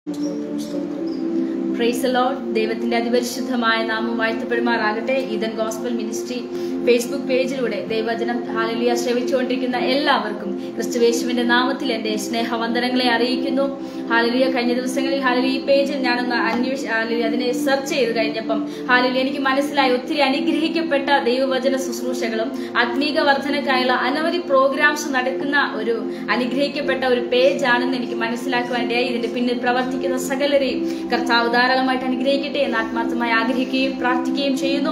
Price load ദൈവത്തിന്റെ അതിപരിശുദ്ധമായ നാമം വാഴ്ത്തപ്പെടുമാറാകട്ടെ ഈതൻ ഗോസ്ബൽ മിനിസ്ട്രി ഫേസ്ബുക്ക് പേജിലൂടെ ദൈവവചനം ഹാലലിയ ശ്രവിച്ചുകൊണ്ടിരിക്കുന്ന എല്ലാവർക്കും ക്രിസ്തുവേശുവിന്റെ നാമത്തിൽ എന്റെ സ്നേഹവന്ദനങ്ങളെ അറിയിക്കുന്നു ഹാലലിയ കഴിഞ്ഞ ദിവസങ്ങളിൽ ഹാലലി ഈ പേജിൽ ഞാനൊന്ന് അന്വേഷ ഹാലലി അതിനെ സെർച്ച് ചെയ്ത് കഴിഞ്ഞപ്പം ഹാലലി എനിക്ക് മനസ്സിലായി ഒത്തിരി അനുഗ്രഹിക്കപ്പെട്ട ദൈവവചന ശുശ്രൂഷകളും ആത്മീക വർധനക്കായുള്ള അനവധി പ്രോഗ്രാംസ് നടക്കുന്ന ഒരു അനുഗ്രഹിക്കപ്പെട്ട ഒരു പേജ് ആണെന്ന് എനിക്ക് മനസ്സിലാക്കുവാനിടയായി ഇതിന്റെ പിന്നിൽ പ്രവർത്തിക്കുന്ന സകലരെയും കർത്താവ് ധാരാളമായിട്ട് അനുഗ്രഹിക്കട്ടെ എന്ന് ആത്മാർത്ഥമായി ആഗ്രഹിക്കുകയും പ്രാർത്ഥിക്കുകയും ചെയ്യുന്നു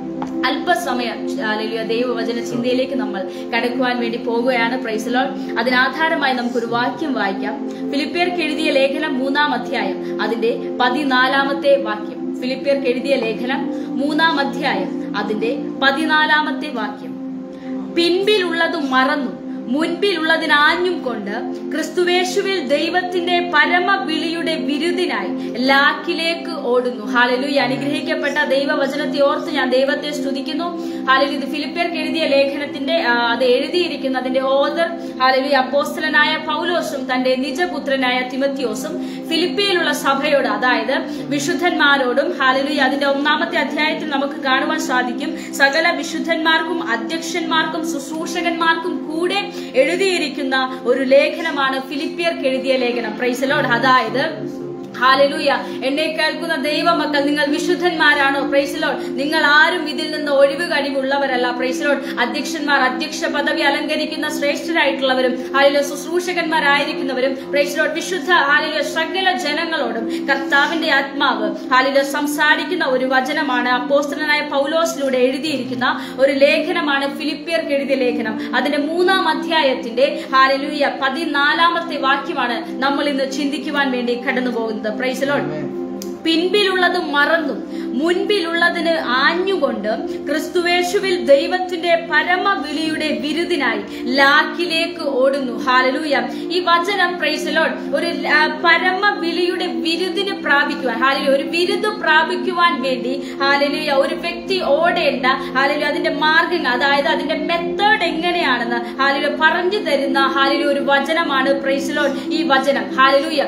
അല്പസമയം ഹാലലിയ ദൈവവചന ചിന്തയിലേക്ക് നമ്മൾ കടക്കുവാൻ വേണ്ടി പോകുകയാണ് പ്രൈസലോൾ അതിനാധാരമായി നമുക്കൊരു വാക്യം വായിക്കാം ഫിലിപ്പിയർക്ക് എഴുതിയ ലേഖനം മൂന്നാം അധ്യായം അതിന്റെ പതിനാലാമത്തെ വാക്യം ഫിലിപ്പിയർക്ക് എഴുതിയ ലേഖനം മൂന്നാം അധ്യായം അതിന്റെ പതിനാലാമത്തെ വാക്യം പിൻപിലുള്ളത് മറന്നു മുൻപിലുള്ളതിനാഞ്ഞും കൊണ്ട് ക്രിസ്തുവേശുവിൽ ദൈവത്തിന്റെ പരമവിളിയുടെ വിരുദിനായി ലാക്കിലേക്ക് ഓടുന്നു ഹാലലു അനുഗ്രഹിക്കപ്പെട്ട ദൈവവചനത്തെ ഓർത്ത് ഞാൻ ദൈവത്തെ സ്തുതിക്കുന്നു ഹാലലു ഇത് ഫിലിപ്പിയർക്ക് എഴുതിയ ലേഖനത്തിന്റെ ആ, അത് എഴുതിയിരിക്കുന്ന അതിന്റെ ഓദർ ഹാലലു അപ്പോസ്തലനായ പൗലോസും തന്റെ നിജപുത്രനായ തിമത്യോസും ഫിലിപ്പിയിലുള്ള സഭയോട് അതായത് വിശുദ്ധന്മാരോടും ഹാലലു അതിന്റെ ഒന്നാമത്തെ അധ്യായത്തിൽ നമുക്ക് കാണുവാൻ സാധിക്കും സകല വിശുദ്ധന്മാർക്കും അധ്യക്ഷന്മാർക്കും ശുശ്രൂഷകന്മാർക്കും കൂടെ എഴുതിയിരിക്കുന്ന ഒരു ലേഖനമാണ് ഫിലിപ്പിയർക്ക് എഴുതിയ ലേഖനം പ്രൈസലോഡ് അതായത് ഹാലലൂയ എന്നെ കേൾക്കുന്ന ദൈവമക്കൾ നിങ്ങൾ വിശുദ്ധന്മാരാണോ പ്രൈസലോൾ നിങ്ങൾ ആരും ഇതിൽ നിന്ന് ഒഴിവ് കഴിവുള്ളവരല്ല പ്രൈസലോൾ അധ്യക്ഷന്മാർ അധ്യക്ഷ പദവി അലങ്കരിക്കുന്ന ശ്രേഷ്ഠരായിട്ടുള്ളവരും ഹാലിലോ ശുശ്രൂഷകന്മാരായിരിക്കുന്നവരും പ്രൈസലോൾ വിശുദ്ധ ഹാലിലോ സകല ജനങ്ങളോടും കർത്താവിന്റെ ആത്മാവ് ഹാലിലോ സംസാരിക്കുന്ന ഒരു വചനമാണ് അപ്പോസ്തലനായ പൗലോസിലൂടെ എഴുതിയിരിക്കുന്ന ഒരു ലേഖനമാണ് ഫിലിപ്പിയർക്ക് എഴുതിയ ലേഖനം അതിന്റെ മൂന്നാം അധ്യായത്തിന്റെ ഹാലലൂയ പതിനാലാമത്തെ വാക്യമാണ് നമ്മൾ ഇന്ന് ചിന്തിക്കുവാൻ വേണ്ടി കടന്നു പോകുന്നത് പ്രൈസലോൾ പിൻപിലുള്ളത് മറന്നും മുൻപിലുള്ളതിന് ആഞ്ഞുകൊണ്ട് ക്രിസ്തുവേശുവിൽ ദൈവത്തിന്റെ പരമവിളിയുടെ വിരുദിനായി ലാക്കിലേക്ക് ഓടുന്നു ഹാലലൂയ ഈ വചനം പ്രൈസലോൺ ഒരു ആ, പരമവിളിയുടെ വിരുദിന് പ്രാപിക്കുവാൻ ഹാലലൂയ ഒരു വിരുദ് പ്രാപിക്കുവാൻ വേണ്ടി ഹാലലൂയ ഒരു വ്യക്തി ഓടേണ്ട ഹാലലൂയ അതിന്റെ മാർഗങ്ങൾ അതായത് അതിന്റെ മെത്തേഡ് എങ്ങനെയാണെന്ന് ഹാലലൂയ പറഞ്ഞു തരുന്ന ഹാലലൂയ ഒരു വചനമാണ് പ്രൈസലോൺ ഈ വചനം ഹാലലൂയ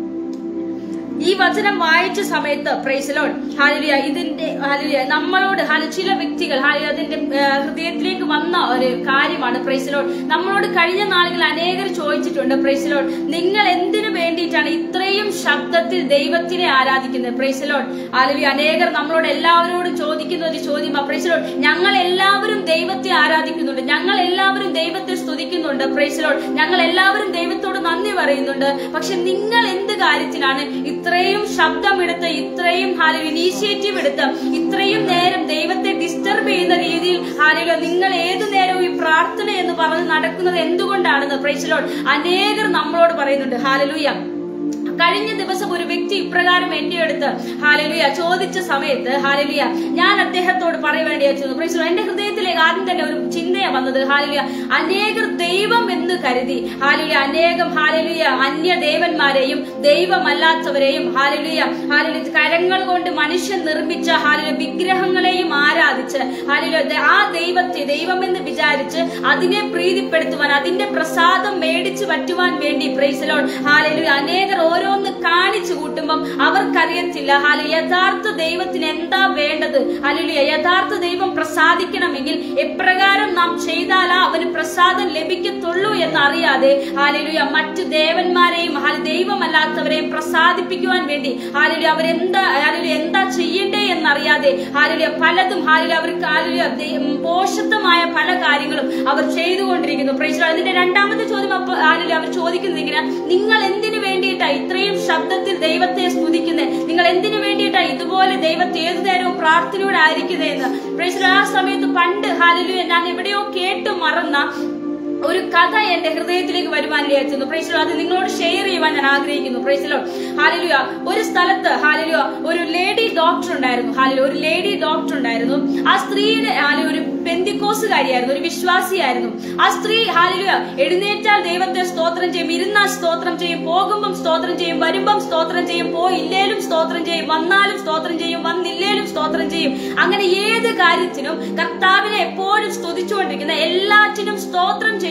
ഈ വചനം വായിച്ച സമയത്ത് പ്രൈസലോൺ ഹാലിയ ഇതിന്റെ ഹാലിയ നമ്മളോട് ഹാലി ചില വ്യക്തികൾ ഹാലിയ അതിന്റെ ആ, ഹൃദയത്തിലേക്ക് വന്ന ഒരു കാര്യമാണ് പ്രൈസലോൺ നമ്മളോട് കഴിഞ്ഞ നാളുകൾ അനേകർ ചോദിച്ചിട്ടുണ്ട് പ്രൈസലോൺ നിങ്ങൾ എന്തിനു വേണ്ടിയിട്ടാണ് ഇത്രയും ശബ്ദത്തിൽ ദൈവത്തിനെ ആരാധിക്കുന്നത് പ്രൈസലോൺ ഹാലിയ അനേകർ നമ്മളോട് എല്ലാവരോടും ചോദിക്കുന്ന ഒരു ചോദ്യമാ പ്രൈസലോൺ ഞങ്ങൾ എല്ലാവരും ദൈവത്തെ ആരാധിക്കുന്നുണ്ട് ഞങ്ങൾ എല്ലാവരും ദൈവത്തെ സ്തുതിക്കുന്നുണ്ട് പ്രൈസലോൺ ഞങ്ങൾ എല്ലാവരും ദൈവത്തോട് നന്ദി പറയുന്നുണ്ട് പക്ഷെ നിങ്ങൾ എന്ത് കാര്യത്തിനാണ് ഇത്രയും ശബ്ദമെടുത്ത് ഇത്രയും ഹാലിൽ ഇനീഷ്യേറ്റീവ് എടുത്ത് ഇത്രയും നേരം ദൈവത്തെ ഡിസ്റ്റർബ് ചെയ്യുന്ന രീതിയിൽ ഹാലിലോ നിങ്ങൾ ഏതു നേരവും ഈ പ്രാർത്ഥന എന്ന് പറഞ്ഞ് നടക്കുന്നത് എന്തുകൊണ്ടാണെന്ന് പ്രൈസലോൺ അനേകർ നമ്മളോട് പറയുന്നുണ്ട് ഹാലലൂയ കഴിഞ്ഞ ദിവസം ഒരു വ്യക്തി ഇപ്രകാരം എന്റെ അടുത്ത് ഹാലലിയ ചോദിച്ച സമയത്ത് ഹാലലിയ ഞാൻ അദ്ദേഹത്തോട് പറയുവേണ്ടി വെച്ചു പ്രൈസ് എന്റെ ഹൃദയത്തിലേക്ക് ആദ്യം തന്നെ ഒരു ചിന്തയാ വന്നത് ഹാലലിയ അനേകർ ദൈവം എന്ന് കരുതി ഹാലലിയ അനേകം ഹാലലിയ അന്യ ദേവന്മാരെയും ദൈവമല്ലാത്തവരെയും ഹാലലിയ ഹാലലിയ കരങ്ങൾ കൊണ്ട് മനുഷ്യൻ നിർമ്മിച്ച ഹാലലിയ വിഗ്രഹങ്ങളെയും ആരാധിച്ച് ഹാലലിയ ആ ദൈവത്തെ ദൈവമെന്ന് വിചാരിച്ച് അതിനെ പ്രീതിപ്പെടുത്തുവാൻ അതിന്റെ പ്രസാദം മേടിച്ചു പറ്റുവാൻ വേണ്ടി പ്രൈസലോൺ ഹാലലിയ അനേകർ ഓരോന്ന് കാണിച്ചു കൂട്ടുമ്പം അവർക്കറിയത്തില്ല ഹാലു യഥാർത്ഥ ദൈവത്തിന് എന്താ വേണ്ടത് ഹാലലിയ യഥാർത്ഥ ദൈവം പ്രസാദിക്കണമെങ്കിൽ എപ്രകാരം നാം ചെയ്താലാ അവന് പ്രസാദം ലഭിക്കത്തുള്ളൂ എന്നറിയാതെ ഹാലലിയ മറ്റു ദേവന്മാരെയും ഹാല ദൈവമല്ലാത്തവരെയും പ്രസാദിപ്പിക്കുവാൻ വേണ്ടി ഹാലലിയ അവരെന്താ ഹാലലിയ എന്താ ചെയ്യണ്ടേ എന്നറിയാതെ ഹാലലിയ പലതും ഹാലലിയ അവർക്ക് ഹാലലിയ ദൈ- ഉം, പോഷത്വമായ പല കാര്യങ്ങളും അവർ ചെയ്തുകൊണ്ടിരിക്കുന്നു പ്രൈസ് ലോർഡ്. അതിന്റെ രണ്ടാമത്തെ ചോദ്യം അപ്പൊ ഹാലലിയ അവർ ചോദിക്കുന്നത് ഇങ്ങനെ നിങ്ങൾ എന്തിനു വേണ്ടിയിട്ടാ ഇത്രയും ശബ്ദത്തിൽ ദൈവത്തെ സ്തുതിക്കുന്നത് നിങ്ങൾ എന്തിനു വേണ്ടിയിട്ടാ ഇതുപോലെ ദൈവത്തെ ഏതു നേരവും പ്രാർത്ഥനയോടെ ആയിരിക്കുന്നത് എന്ന് പ്രൈസ് ലോർഡ്. ആ സമയത്ത് പണ്ട് ഹാലലിയ ഞാൻ എവിടെയോ കേട്ടു മറന്ന ഒരു കഥ എന്റെ ഹൃദയത്തിലേക്ക് വരുവാൻ വിചാരിച്ചു പ്രൈസലോ അത് നിങ്ങളോട് ഷെയർ ചെയ്യുവാൻ ഞാൻ ആഗ്രഹിക്കുന്നു പ്രൈസലോ ഹാലിലുയ ഒരു സ്ഥലത്ത് ഹാലിലുയ ഒരു ലേഡി ഡോക്ടർ ഉണ്ടായിരുന്നു ഹാലിലു ഒരു ലേഡി ഡോക്ടർ ഉണ്ടായിരുന്നു ആ സ്ത്രീയുടെ ഹാലിൽ ഒരു പെന്തിക്കോസുകാരിയായിരുന്നു ഒരു വിശ്വാസിയായിരുന്നു ആ സ്ത്രീ ഹാലിലുയ എഴുന്നേറ്റാൽ ദൈവത്തെ സ്തോത്രം ചെയ്യും ഇരുന്നാൽ സ്തോത്രം ചെയ്യും പോകുമ്പം സ്തോത്രം ചെയ്യും വരുമ്പം സ്തോത്രം ചെയ്യും പോയില്ലേലും സ്തോത്രം ചെയ്യും വന്നാലും സ്തോത്രം ചെയ്യും വന്നില്ലേലും സ്തോത്രം ചെയ്യും അങ്ങനെ ഏത് കാര്യത്തിനും കർത്താവിനെ എപ്പോഴും സ്തുതിച്ചുകൊണ്ടിരിക്കുന്ന എല്ലാറ്റിനും സ്തോത്രം ചെയ്യുന്ന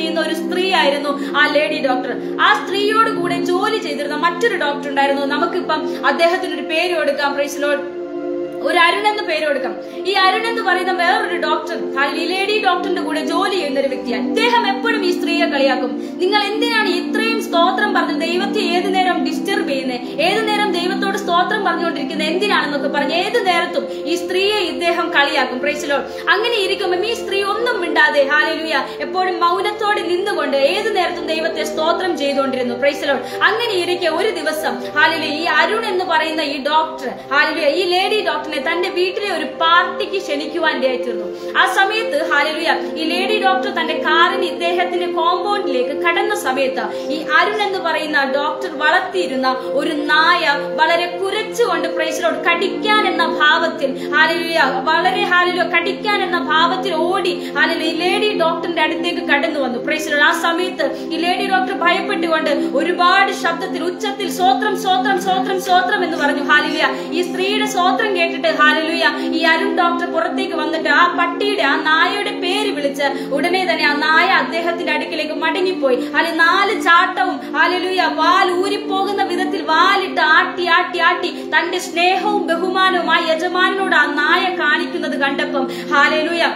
ചെയ്യുന്ന ഒരു സ്ത്രീ ആയിരുന്നു ആ ലേഡി ഡോക്ടർ ആ സ്ത്രീയോട് കൂടെ ജോലി ചെയ്തിരുന്ന മറ്റൊരു ഡോക്ടർ ഉണ്ടായിരുന്നു നമുക്കിപ്പം അദ്ദേഹത്തിന് ഒരു പേര് കൊടുക്കാം പ്രൈസിലോട് ഒരു അരുൺ എന്ന് പേര് കൊടുക്കാം ഈ അരുൺ എന്ന് പറയുന്ന വേറൊരു ഡോക്ടർ ഈ ലേഡി ഡോക്ടറിന്റെ കൂടെ ജോലി ചെയ്യുന്ന ഒരു വ്യക്തിയാണ് ഇദ്ദേഹം എപ്പോഴും ഈ സ്ത്രീയെ കളിയാക്കും നിങ്ങൾ എന്തിനാണ് ഇത്രയും സ്തോത്രം പറഞ്ഞ് ദൈവത്തെ ഏതു നേരം ഡിസ്റ്റർബ് ചെയ്യുന്നത് ഏതു നേരം ദൈവത്തോട് സ്തോത്രം പറഞ്ഞുകൊണ്ടിരിക്കുന്നത് എന്തിനാണെന്നൊക്കെ പറഞ്ഞ് ഏതു നേരത്തും ഈ സ്ത്രീയെ ഇദ്ദേഹം കളിയാക്കും പ്രൈസിലോ അങ്ങനെ ഇരിക്കുമ്പോൾ ഈ സ്ത്രീ ഒന്നും മിണ്ടാതെ ഹാലലുയ എപ്പോഴും മൗനത്തോടെ നിന്നുകൊണ്ട് ഏതു നേരത്തും ദൈവത്തെ സ്തോത്രം ചെയ്തുകൊണ്ടിരുന്നു പ്രൈസിലോ അങ്ങനെ ഇരിക്കെ ഒരു ദിവസം ഹാലലു ഈ അരുൺ എന്ന് പറയുന്ന ഈ ഡോക്ടർ ഹാലലുയ ഈ ലേഡി ഡോക്ടറിനെ തന്റെ വീട്ടിലെ ഒരു പാർട്ടിക്ക് ക്ഷണിക്കുവാൻ ഇടയായിത്തീർന്നു ആ സമയത്ത് ഹാലലുയ ഈ ലേഡി ഡോക്ടർ തന്റെ കാറിന് ഇദ്ദേഹത്തിന്റെ കോമ്പൗണ്ടിലേക്ക് കടന്ന സമയത്ത് ഈ അരുൺ എന്ന് പറയുന്ന ഡോക്ടർ വളർത്തിയിരുന്ന ഒരു നായ വളരെ കുരച്ചുകൊണ്ട് പ്രൈസിലോട് കടിക്കാൻ എന്ന ഭാവത്തിൽ ഹാലലുയ വളരെ ഹാലലുയ കടിക്കാൻ എന്ന ഭാവത്തിൽ ഓടി ഹാലലു ഈ ലേഡി ഡോക്ടറിന്റെ അടുത്തേക്ക് കടന്നു വന്നു പ്രൈസിലോട് ആ സമയത്ത് ഈ ലേഡി ഡോക്ടർ ഭയപ്പെട്ടുകൊണ്ട് ഒരുപാട് ശബ്ദത്തിൽ ഉച്ചത്തിൽ സ്വോത്രം സ്വോത്രം സ്വോത്രം സ്വോത്രം എന്ന് പറഞ്ഞു ഹാലിലിയ ഈ സ്ത്രീയുടെ സ്വോത്രം കേട്ടിട്ട് ഹാലിലുയ ഈ അരുൺ ഡോക്ടർ പുറത്തേക്ക് വന്നിട്ട് ആ പട്ടിയുടെ ആ നായയുടെ പേര് വിളിച്ച് ഉടനെ തന്നെ ആ നായ അദ്ദേഹത്തിന്റെ അടുക്കിലേക്ക് മടങ്ങിപ്പോയി അല്ലെ നാല് ചാട്ടവും ഹാലിലുയ വാൽ ഊരിപ്പോകുന്ന വിധത്തിൽ വാലിട്ട് ആട്ടി ആട്ടി ആട്ടി തന്റെ സ്നേഹവും ബഹുമാനവും ആ യജമാനോട് ആ നായ കാണിക്കുന്നത് കണ്ടപ്പം ഹാലലുയ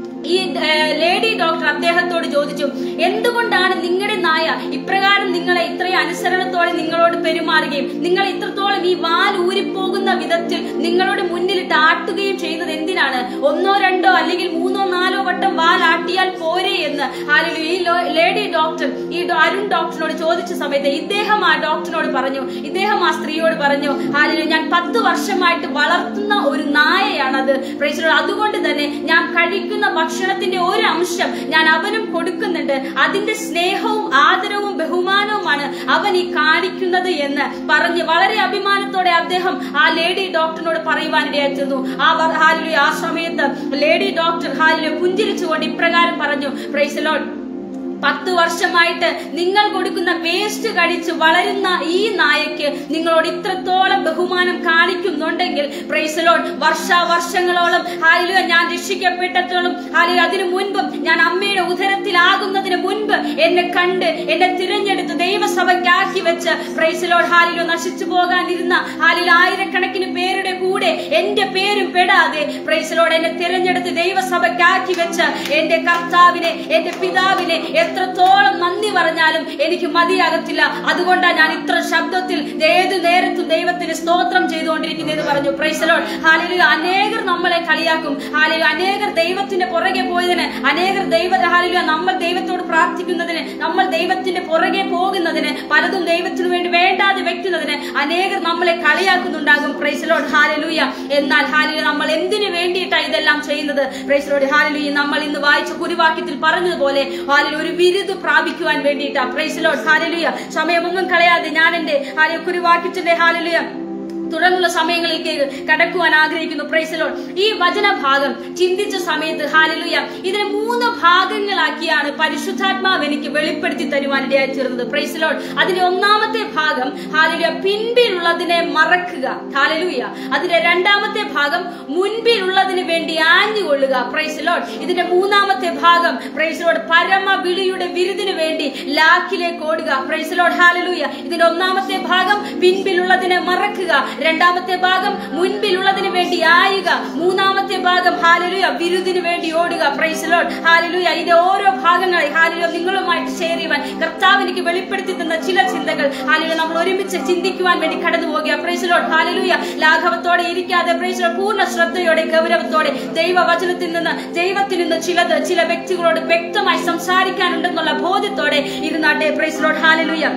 ഈ ഏഹ്, ലേഡി ഡോക്ടർ അദ്ദേഹത്തോട് ചോദിച്ചു എന്തുകൊണ്ടാണ് നിങ്ങളുടെ നായ ഇപ്രകാരം നിങ്ങളെ ഇത്രയും അനുസരണത്തോടെ നിങ്ങളോട് പെരുമാറുകയും നിങ്ങൾ ഇത്രത്തോളം ഈ വാൽ ഊരിപ്പോകുന്ന വിധത്തിൽ നിങ്ങളുടെ മുന്നിലിട്ട് ആട്ടുകയും ചെയ്യുന്നത് എന്തിനാണ് ഒന്നോ രണ്ടോ അല്ലെങ്കിൽ മൂന്നോ നാലോ വട്ടം വാൽ ആട്ടിയാൽ പോരെ എന്ന് ആരെങ്കിലും ഈ ലോ- ലേഡി ഡോക്ടർ ഈ ഡോ- അരുൺ ഡോക്ടറിനോട് ചോദിച്ച സമയത്ത് ഇദ്ദേഹം ആ ഡോക്ടറിനോട് പറഞ്ഞു ഇദ്ദേഹം ആ സ്ത്രീയോട് പറഞ്ഞു ആരെങ്കിലും ഞാൻ പത്ത് വർഷമായിട്ട് വളർത്തുന്ന ഒരു നായയാണത് പ്രൈസിലോട് അതുകൊണ്ട് തന്നെ ഞാൻ കഴിക്കുന്ന ഭക്ഷണത്തിന്റെ ഒരു അംശം ഞാൻ അവനും കൊടുക്കുന്നുണ്ട് അതിന്റെ സ്നേഹവും ആദരവും ബഹുമാനവുമാണ് അവൻ ഈ കാണിക്കുന്നത് എന്ന് പറഞ്ഞ് വളരെ അഭിമാനത്തോടെ അദ്ദേഹം ആ ലേഡി ഡോക്ടറിനോട് പറയുവാനിടയായിരുന്നു ആ വ- ഹാലിലൂയ ആ സമയത്ത് ലേഡി ഡോക്ടർ ഹാലിലെ പുഞ്ചിരിച്ചുകൊണ്ട് ഇപ്രകാരം പറഞ്ഞു പ്രൈസലോട്ട് പത്ത് വർഷമായിട്ട് നിങ്ങൾ കൊടുക്കുന്ന വേസ്റ്റ് കഴിച്ച് വളരുന്ന ഈ നായക്ക് നിങ്ങളോട് ഇത്രത്തോളം ബഹുമാനം കാണിക്കുന്നുണ്ടെങ്കിൽ പ്രൈസലോൺ വർഷാവർഷങ്ങളോളം ഹാലിലോ ഞാൻ രക്ഷിക്കപ്പെട്ടത്തോളം ഹാലിലോ അതിനു മുൻപും ഞാൻ അമ്മയുടെ ഉദരത്തിലാകുന്നതിന് മുൻപ് എന്നെ കണ്ട് എന്നെ തിരഞ്ഞെടുത്ത് ദൈവസഭയ്ക്കാക്കി വെച്ച് പ്രൈസലോൺ ഹാലിലോ നശിച്ചു പോകാനിരുന്ന ഹാലിൽ ആയിരക്കണക്കിന് പേരുടെ കൂടെ എന്റെ പേരും പെടാതെ പ്രൈസലോട് എന്നെ തിരഞ്ഞെടുത്ത് ദൈവസഭയ്ക്കാക്കി വെച്ച് എന്റെ കർത്താവിനെ എന്റെ പിതാവിനെ എത്രത്തോളം നന്ദി പറഞ്ഞാലും എനിക്ക് മതിയാകത്തില്ല അതുകൊണ്ടാണ് ഞാൻ ഇത്ര ശബ്ദത്തിൽ ഏത് നേരത്തും ദൈവത്തിന് സ്തോത്രം ചെയ്തുകൊണ്ടിരിക്കുന്നതെന്ന് പറഞ്ഞു പ്രൈസലോൾ ഹാലിൽ അനേകർ നമ്മളെ കളിയാക്കും ഹാലിൽ അനേകർ ദൈവത്തിന്റെ പുറകെ പോയതിന് അനേകർ ദൈവ ഹാലിൽ നമ്മൾ ദൈവത്തോട് പ്രാർത്ഥിക്കുന്നതിന് നമ്മൾ ദൈവത്തിന്റെ പുറകെ പോകുന്നതിന് പലതും ദൈവത്തിനു വേണ്ടി വേണ്ടാതെ വെക്കുന്നതിന് അനേകർ നമ്മളെ കളിയാക്കുന്നുണ്ടാകും പ്രൈസലോട് ഹാലലൂയ എന്നാൽ ഹാലിൽ നമ്മൾ എന്തിനു വേണ്ടിയിട്ടാണ് ഇതെല്ലാം ചെയ്യുന്നത് പ്രൈസലോട് ഹാലലൂയ നമ്മൾ ഇന്ന് വായിച്ച കുരുവാക്യത്തിൽ പറഞ്ഞതുപോലെ ഹാലിൽ ഒരു വിരുദ് പ്രാപിക്കുവാൻ വേണ്ടിയിട്ടാ പ്രൈസലോട് ഹാലലൂയ സമയമൊന്നും കളയാതെ ഞാൻ എന്റെ ഹാലിൽ കുരുവാക്യത്തിന്റെ ഹാലലൂയ തുടർന്നുള്ള സമയങ്ങളിലേക്ക് കടക്കുവാൻ ആഗ്രഹിക്കുന്നു പ്രൈസലോൺ ഈ വചനഭാഗം ചിന്തിച്ച സമയത്ത് ഹാലലുയ ഇതിനെ മൂന്ന് ഭാഗങ്ങളാക്കിയാണ് പരിശുദ്ധാത്മാവ് എനിക്ക് വെളിപ്പെടുത്തി തരുവാൻ ഇടയായി തീർന്നത് പ്രൈസലോൺ അതിന്റെ ഒന്നാമത്തെ ഭാഗം ഹാലലുയ പിൻപിലുള്ളതിനെ മറക്കുക ഹാലലുയ അതിന്റെ രണ്ടാമത്തെ ഭാഗം മുൻപിലുള്ളതിന് വേണ്ടി ആഞ്ഞുകൊള്ളുക പ്രൈസലോൺ ഇതിന്റെ മൂന്നാമത്തെ ഭാഗം പ്രൈസലോഡ് പരമ വിളിയുടെ വിരുദിന് വേണ്ടി ലാക്കിലേക്ക് ഓടുക പ്രൈസലോഡ് ഹാലലൂയ ഇതിന്റെ ഒന്നാമത്തെ ഭാഗം പിൻപിലുള്ളതിനെ മറക്കുക രണ്ടാമത്തെ ഭാഗം മുൻപിലുള്ളതിന് വേണ്ടി ആയുക മൂന്നാമത്തെ ഭാഗം ഹാലലുയ വിരുദിന് വേണ്ടി ഓടുക പ്രൈസലോഡ് ഹാലലുയ ഇതിന്റെ ഓരോ ഭാഗങ്ങളെ ഹാലലുയ നിങ്ങളുമായിട്ട് ഷെയർ ചെയ്യുവാൻ കർത്താവ് എനിക്ക് വെളിപ്പെടുത്തി തന്ന ചില ചിന്തകൾ ഹാലലുയ നമ്മൾ ഒരുമിച്ച് ചിന്തിക്കുവാൻ വേണ്ടി കടന്നു പോകുക പ്രൈസലോഡ് ഹാലലുയ ലാഘവത്തോടെ ഇരിക്കാതെ പ്രൈസലോഡ് പൂർണ്ണ ശ്രദ്ധയോടെ ഗൗരവത്തോടെ ദൈവവചനത്തിൽ നിന്ന് ദൈവത്തിൽ നിന്ന് ചിലത് ചില വ്യക്തികളോട് വ്യക്തമായി സംസാരിക്കാനുണ്ടെന്നുള്ള ബോധ്യത്തോടെ ഇരുന്നാട്ടെ പ്രൈസലോഡ് ഹാലലുയ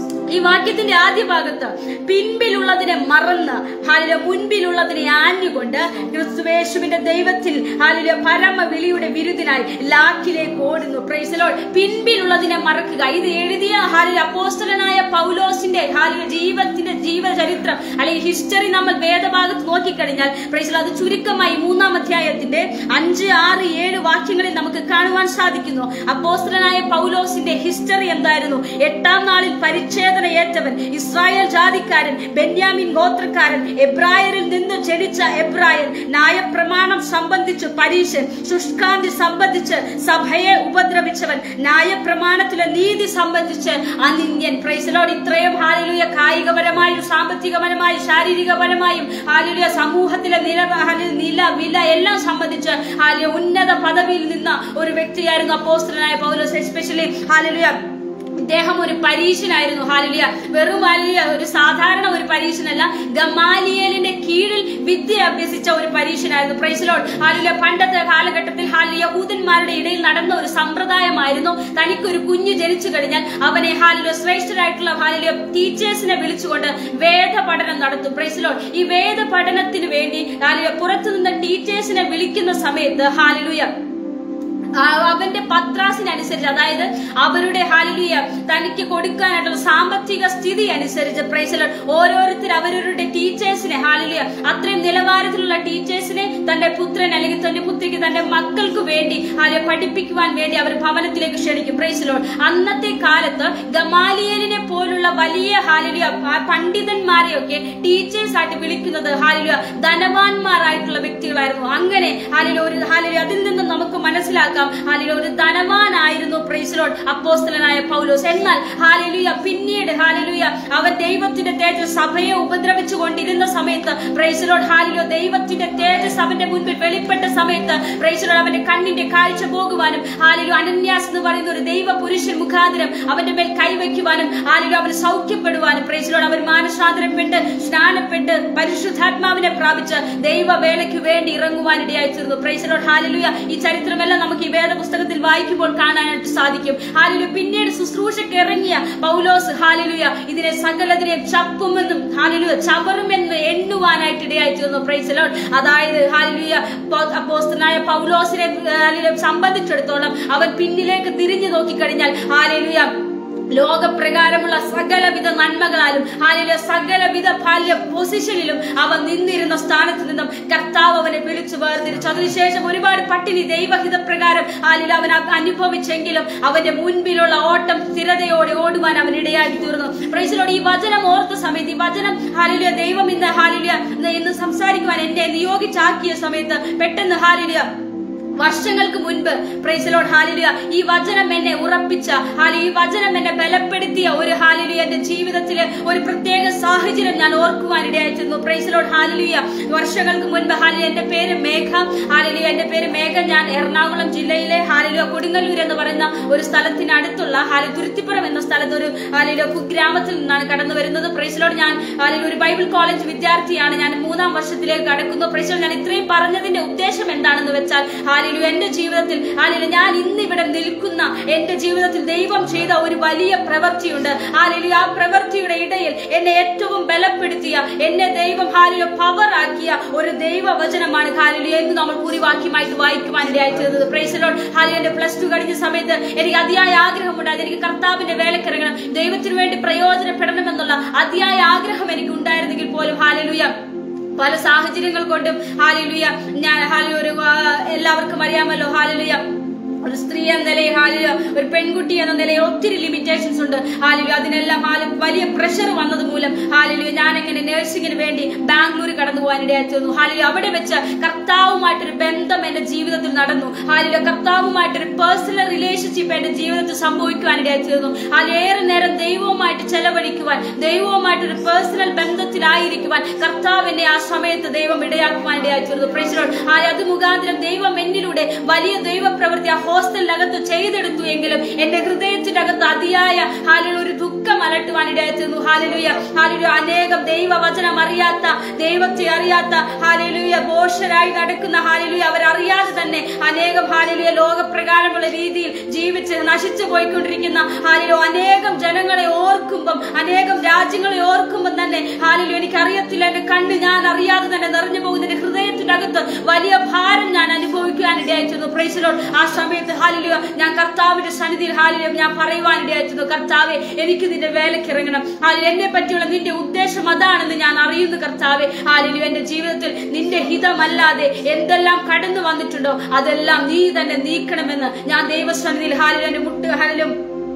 ഈ വാക്യത്തിന്റെ ആദ്യ ഭാഗത്ത് പിൻപിലുള്ളതിനെ മറന്ന് ഹാലിലെ മുൻപിലുള്ളതിനെ ആഞ്ഞുകൊണ്ട് ക്രിസ്തുവേശുവിന്റെ ദൈവത്തിൽ ഹാലിലെ പരമ വിളിയുടെ വിരുദിനായി ലാക്കിലേക്ക് ഓടുന്നു പ്രൈസലോൾ പിൻപിലുള്ളതിനെ മറക്കുക ഇത് എഴുതിയ ഹാലിൽ അപ്പോസ്റ്റലനായ പൗലോസിന്റെ ഹാലിലെ ജീവിതത്തിന്റെ ജീവചരിത്രം അല്ലെങ്കിൽ ഹിസ്റ്ററി നമ്മൾ വേദഭാഗത്ത് നോക്കിക്കഴിഞ്ഞാൽ പ്രൈസലോ അത് ചുരുക്കമായി മൂന്നാം അധ്യായത്തിന്റെ അഞ്ച് ആറ് ഏഴ് വാക്യങ്ങളിൽ നമുക്ക് കാണുവാൻ സാധിക്കുന്നു അപ്പോസ്റ്റലനായ പൗലോസിന്റെ ഹിസ്റ്ററി എന്തായിരുന്നു എട്ടാം നാളിൽ പരിച്ഛേദന വേദന ഏറ്റവൻ ഇസ്രായേൽ ജാതിക്കാരൻ ബെന്യാമിൻ ഗോത്രക്കാരൻ എബ്രായരിൽ നിന്ന് ജനിച്ച എബ്രായൻ ന്യായപ്രമാണം സംബന്ധിച്ച് പരീശൻ ശുഷ്കാന്തി സംബന്ധിച്ച് സഭയെ ഉപദ്രവിച്ചവൻ ന്യായപ്രമാണത്തിലെ നീതി സംബന്ധിച്ച് അനിന്യൻ പ്രൈസലോട് ഇത്രയും ഹാലിലുയ കായികപരമായും സാമ്പത്തികപരമായും ശാരീരികപരമായും ഹാലിലുയ സമൂഹത്തിലെ നില ഹാലി- നില വില എല്ലാം സംബന്ധിച്ച് ഹാലിയ ഉന്നത പദവിയിൽ നിന്ന ഒരു വ്യക്തിയായിരുന്നു അപ്പോസ്തലനായ പൗലോസ് എസ്പെഷ്യലി ഹാലിലുയ ഇദ്ദേഹം ഒരു പരീക്ഷനായിരുന്നു ഹാലിലിയ വെറും ഹാലിലിയ ഒരു സാധാരണ ഒരു പരീക്ഷനല്ല ഗമാലിയലിന്റെ കീഴിൽ വിദ്യ അഭ്യസിച്ച ഒരു പരീക്ഷനായിരുന്നു പ്രൈസലോൺ ഹാലിലിയ പണ്ടത്തെ കാലഘട്ടത്തിൽ ഹാലിയ യഹൂദന്മാരുടെ ഇടയിൽ നടന്ന ഒരു സമ്പ്രദായമായിരുന്നു തനിക്കൊരു കുഞ്ഞ് ജനിച്ചു കഴിഞ്ഞാൽ അവനെ ഹാലിലിയ ശ്രേഷ്ഠരായിട്ടുള്ള ഹാലിലിയ ടീച്ചേഴ്സിനെ വിളിച്ചുകൊണ്ട് വേദ പഠനം നടത്തും പ്രൈസലോൺ ഈ വേദ പഠനത്തിന് വേണ്ടി ഹാലിലിയ പുറത്തുനിന്ന് ടീച്ചേഴ്സിനെ വിളിക്കുന്ന സമയത്ത് ഹാലിലുയ ആ അവന്റെ പത്രാസിനനുസരിച്ച് അതായത് അവരുടെ ഹാലിലിയ തനിക്ക് കൊടുക്കാനായിട്ടുള്ള സാമ്പത്തിക സ്ഥിതി അനുസരിച്ച് പ്രൈസല ഓരോരുത്തർ അവരവരുടെ ടീച്ചേഴ്സിനെ ഹാലിലിയ അത്രയും നിലവാരത്തിലുള്ള ടീച്ചേഴ്സിനെ തന്റെ പുത്രൻ അല്ലെങ്കിൽ തന്റെ പുത്രിക്ക് തന്റെ മക്കൾക്ക് വേണ്ടി ഹാലിയ പഠിപ്പിക്കുവാൻ വേണ്ടി അവർ ഭവനത്തിലേക്ക് ക്ഷണിക്കും പ്രൈസലോ അന്നത്തെ കാലത്ത് ഗമാലിയലിനെ പോലുള്ള വലിയ ഹാലിലിയ ആ പണ്ഡിതന്മാരെയൊക്കെ ടീച്ചേഴ്സ് ആയിട്ട് വിളിക്കുന്നത് ഹാലിലിയ ധനവാന്മാരായിട്ടുള്ള വ്യക്തികളായിരുന്നു അങ്ങനെ ഹാലിലിയ ഒരു ഹാലിലിയ അതിൽ നിന്ന് നമുക്ക് മനസ്സിലാക്കാം ഹാലിലിയ ഒരു ധനവാനായിരുന്നു പ്രൈസലോൺ അപ്പോസ്തലനായ പൗലോസ് എന്നാൽ ഹാലിലുയ പിന്നീട് ഹാലിലുയ അവൻ ദൈവത്തിന്റെ തേജസ് സഭയെ ഉപദ്രവിച്ചു കൊണ്ടിരുന്ന സമയത്ത് പ്രൈസലോൺ ഹാലിലോ ദൈവത്തിന്റെ തേജസ് അവന്റെ മുൻപിൽ വെളിപ്പെട്ട സമയത്ത് പ്രൈസലോൺ അവന്റെ കണ്ണിന്റെ കാഴ്ച പോകുവാനും ഹാലിലു അനന്യാസ് എന്ന് പറയുന്ന ഒരു ദൈവ പുരുഷൻ മുഖാന്തരം അവന്റെ മേൽ കൈവയ്ക്കുവാനും ഹാലിലു അവന് സൗഖ്യപ്പെടുവാനും പ്രൈസലോൺ അവൻ മാനസാന്തരപ്പെട്ട് സ്നാനപ്പെട്ട് പരിശുദ്ധാത്മാവിനെ പ്രാപിച്ച് ദൈവവേലയ്ക്ക് വേണ്ടി ഇറങ്ങുവാനിടയായി തീർന്നു പ്രൈസലോൺ ഹാലിലുയ ഈ ചരിത്രമെല്ലാം നമുക്ക് ഈ വേദപുസ്തകത്തിൽ വായിക്കുമ്പോൾ കാണാനായിട്ട് സാധിക്കും ഹാലിലു പിന്നീട് ശുശ്രൂഷയ്ക്ക് ഇറങ്ങിയ പൗലോസ് ഹാലിലുയ ഇതിനെ സകലതിനെ ചപ്പുമെന്നും ഹാലിലുയ ചവറുമെന്ന് എണ്ണുവാനായിട്ട് ഇടയായി തീർന്നു പ്രൈസലോൺ അതായത് ഹാലിലുയ അപ്പോസ്തനായ പൗലോസിനെ ഹാലിലുയ സംബന്ധിച്ചിടത്തോളം അവൻ പിന്നിലേക്ക് തിരിഞ്ഞു നോക്കിക്കഴിഞ്ഞാൽ ഹാലിലുയ ലോകപ്രകാരമുള്ള സകലവിധ നന്മകളാലും ഹാലിലെ സകലവിധ ബാല്യ പൊസിഷനിലും അവൻ നിന്നിരുന്ന സ്ഥാനത്ത് നിന്നും കർത്താവ് അവനെ വിളിച്ചു വേർതിരിച്ചു അതിനുശേഷം ഒരുപാട് പട്ടിണി ദൈവഹിതപ്രകാരം ഹാലിൽ അവൻ അ- അനുഭവിച്ചെങ്കിലും അവന്റെ മുൻപിലുള്ള ഓട്ടം സ്ഥിരതയോടെ ഓടുവാൻ അവൻ ഇടയാക്കി തീർന്നു പ്രൈസിലോട് ഈ വചനം ഓർത്ത സമയത്ത് ഈ വചനം ഹാലിലിയ ദൈവം ഇന്ന് ഹാലിലിയ ഇന്ന് സംസാരിക്കുവാൻ എന്നെ നിയോഗിച്ചാക്കിയ സമയത്ത് പെട്ടെന്ന് ഹാലിലിയ വർഷങ്ങൾക്ക് മുൻപ് പ്രൈസലോൺ ഹാലിലിയ ഈ വചനം എന്നെ ഉറപ്പിച്ച ഹാലി ഈ വചനം എന്നെ ബലപ്പെടുത്തിയ ഒരു ഹാലിലിയ എന്റെ ജീവിതത്തിലെ ഒരു പ്രത്യേക സാഹചര്യം ഞാൻ ഓർക്കുവാൻ ഇടയായിത്തീർന്നു പ്രൈസലോൺ ഹാലിലിയ വർഷങ്ങൾക്ക് മുൻപ് ഹാലിയ എന്റെ പേര് മേഘ ഹാലിലിയ എന്റെ പേര് മേഘ ഞാൻ എറണാകുളം ജില്ലയിലെ ഹാലിലിയ കൊടുങ്ങല്ലൂർ എന്ന് പറയുന്ന ഒരു സ്ഥലത്തിനടുത്തുള്ള ഹാലി തുരുത്തിപ്പുറം എന്ന സ്ഥലത്ത് ഒരു ഹാലിലിയ കുഗ്രാമത്തിൽ നിന്നാണ് കടന്നു വരുന്നത് പ്രൈസലോൺ ഞാൻ ഹാലിൽ ഒരു ബൈബിൾ കോളേജ് വിദ്യാർത്ഥിയാണ് ഞാൻ മൂന്നാം വർഷത്തിലേക്ക് കടക്കുന്നു പ്രൈസലോൺ ഞാൻ ഇത്രയും പറഞ്ഞതിന്റെ ഉദ്ദേശം എന്താണെന്ന് വെച്ചാൽ ഹാലിലു എന്റെ ജീവിതത്തിൽ ഹാലിലു ഞാൻ ഇന്ന് ഇവിടെ നിൽക്കുന്ന എന്റെ ജീവിതത്തിൽ ദൈവം ചെയ്ത ഒരു വലിയ പ്രവൃത്തിയുണ്ട് ഹാലിലു ആ പ്രവൃത്തിയുടെ ഇടയിൽ എന്നെ ഏറ്റവും ബലപ്പെടുത്തിയ എന്നെ ദൈവം ഹാലിലു പവർ ആക്കിയ ഒരു ദൈവവചനമാണ് ഹാലിലു എന്ന് നമ്മൾ ഭൂരിവാക്യമായിട്ട് വായിക്കുവാൻ ഇടയായി തീർന്നത് പ്രൈസലോൺ ഹാലി എന്റെ പ്ലസ് ടു കഴിഞ്ഞ സമയത്ത് എനിക്ക് അതിയായ ആഗ്രഹമുണ്ടായിരുന്നു എനിക്ക് കർത്താവിന്റെ വേലക്കിറങ്ങണം ദൈവത്തിന് വേണ്ടി പ്രയോജനപ്പെടണമെന്നുള്ള അതിയായ ആഗ്രഹം എനിക്ക് ഉണ്ടായിരുന്നെങ്കിൽ പോലും ഹാലിലുയ പല സാഹചര്യങ്ങൾ കൊണ്ടും ഹാലിലുയ ഞാൻ ഹാലി ഒരു ആ, എല്ലാവർക്കും അറിയാമല്ലോ ഹാലിലുയ ഒരു സ്ത്രീ എന്ന നിലയിൽ ഹാലിയ ഒരു പെൺകുട്ടി എന്ന നിലയിൽ ഒത്തിരി ലിമിറ്റേഷൻസ് ഉണ്ട് ഹാലിലു അതിനെല്ലാം ഹാലി വലിയ പ്രഷർ വന്നത് മൂലം ഹാലിലു ഞാൻ എങ്ങനെ നഴ്സിംഗിന് വേണ്ടി ബാംഗ്ലൂർ കടന്നു പോകാൻ ഇടയായിരുന്നു ഹാലിലു അവിടെ വെച്ച് കർത്താവുമായിട്ടൊരു ബന്ധം എന്റെ ജീവിതത്തിൽ നടന്നു ഹാലിലു കർത്താവുമായിട്ടൊരു പേഴ്സണൽ റിലേഷൻഷിപ്പ് എന്റെ ജീവിതത്തിൽ സംഭവിക്കുവാൻ ഇടയായിരുന്നു ഹാലി ഏറെ നേരം ദൈവവുമായിട്ട് ചെലവഴിക്കുവാൻ ദൈവവുമായിട്ടൊരു പേഴ്സണൽ ബന്ധത്തിലായിരിക്കുവാൻ കർത്താവ് എന്നെ ആ സമയത്ത് ദൈവം ഇടയാക്കുവാൻ ഇടയായിരുന്നു പ്രൈസലോൺ ഹാലി അത് മുഖാന്തരം ദൈവം എന്നിലൂടെ വലിയ ദൈവപ്രവൃത്തി ആ ഹോസ്റ്റലിനകത്ത് ചെയ്തെടുത്തു എങ്കിലും എന്റെ ഹൃദയത്തിന്റെ അകത്ത് അതിയായ ഹാലിൽ ഒരു ദുഃഖം അലട്ടുവാൻ ഇടയായിരുന്നു ഹാലിലുയ ഹാലിലു അനേകം ദൈവവചനം അറിയാത്ത ദൈവത്തെ അറിയാത്ത ഹാലിലുയ ബോഷരായി നടക്കുന്ന ഹാലിലുയ അവരറിയാതെ തന്നെ അനേകം ഹാലിലുയ ലോകപ്രകാരമുള്ള രീതിയിൽ ജീവിച്ച് നശിച്ചു പോയിക്കൊണ്ടിരിക്കുന്ന ഹാലിലു അനേകം ജനങ്ങളെ ഓർക്കുമ്പം അനേകം രാജ്യങ്ങളെ ഓർക്കുമ്പം തന്നെ ഹാലിലു എനിക്ക് അറിയത്തില്ല എന്റെ കണ്ണ് ഞാൻ അറിയാതെ തന്നെ നിറഞ്ഞു പോകുന്ന എന്റെ ഹൃദയത്തിന്റെ അകത്ത് വലിയ ഭാരം ഞാൻ അനുഭവിക്കുവാൻ ഇടയായിരുന്നു പ്രൈസലോൺ ആ സമയത്ത് ഹാലിലുയ ഞാൻ കർത്താവിന്റെ സന്നിധിയിൽ ഹാലിലും ഞാൻ പറയുവാൻ ഇടയായിരുന്നു കർത്താവെ എനിക്ക് നിന്റെ വേലയ്ക്ക് ഇറങ്ങണം ഹാലിൽ എന്നെ പറ്റിയുള്ള നിന്റെ ഉദ്ദേശം അതാണെന്ന് ഞാൻ അറിയുന്നു കർത്താവെ ഹാലിലു എന്റെ ജീവിതത്തിൽ നിന്റെ ഹിതമല്ലാതെ എന്തെല്ലാം കടന്നു വന്നിട്ടുണ്ടോ അതെല്ലാം നീ തന്നെ നീക്കണമെന്ന് ഞാൻ ദൈവസന്നിധിയിൽ ഹാലിൽ എന്റെ മുട്ട് ഹാലിലും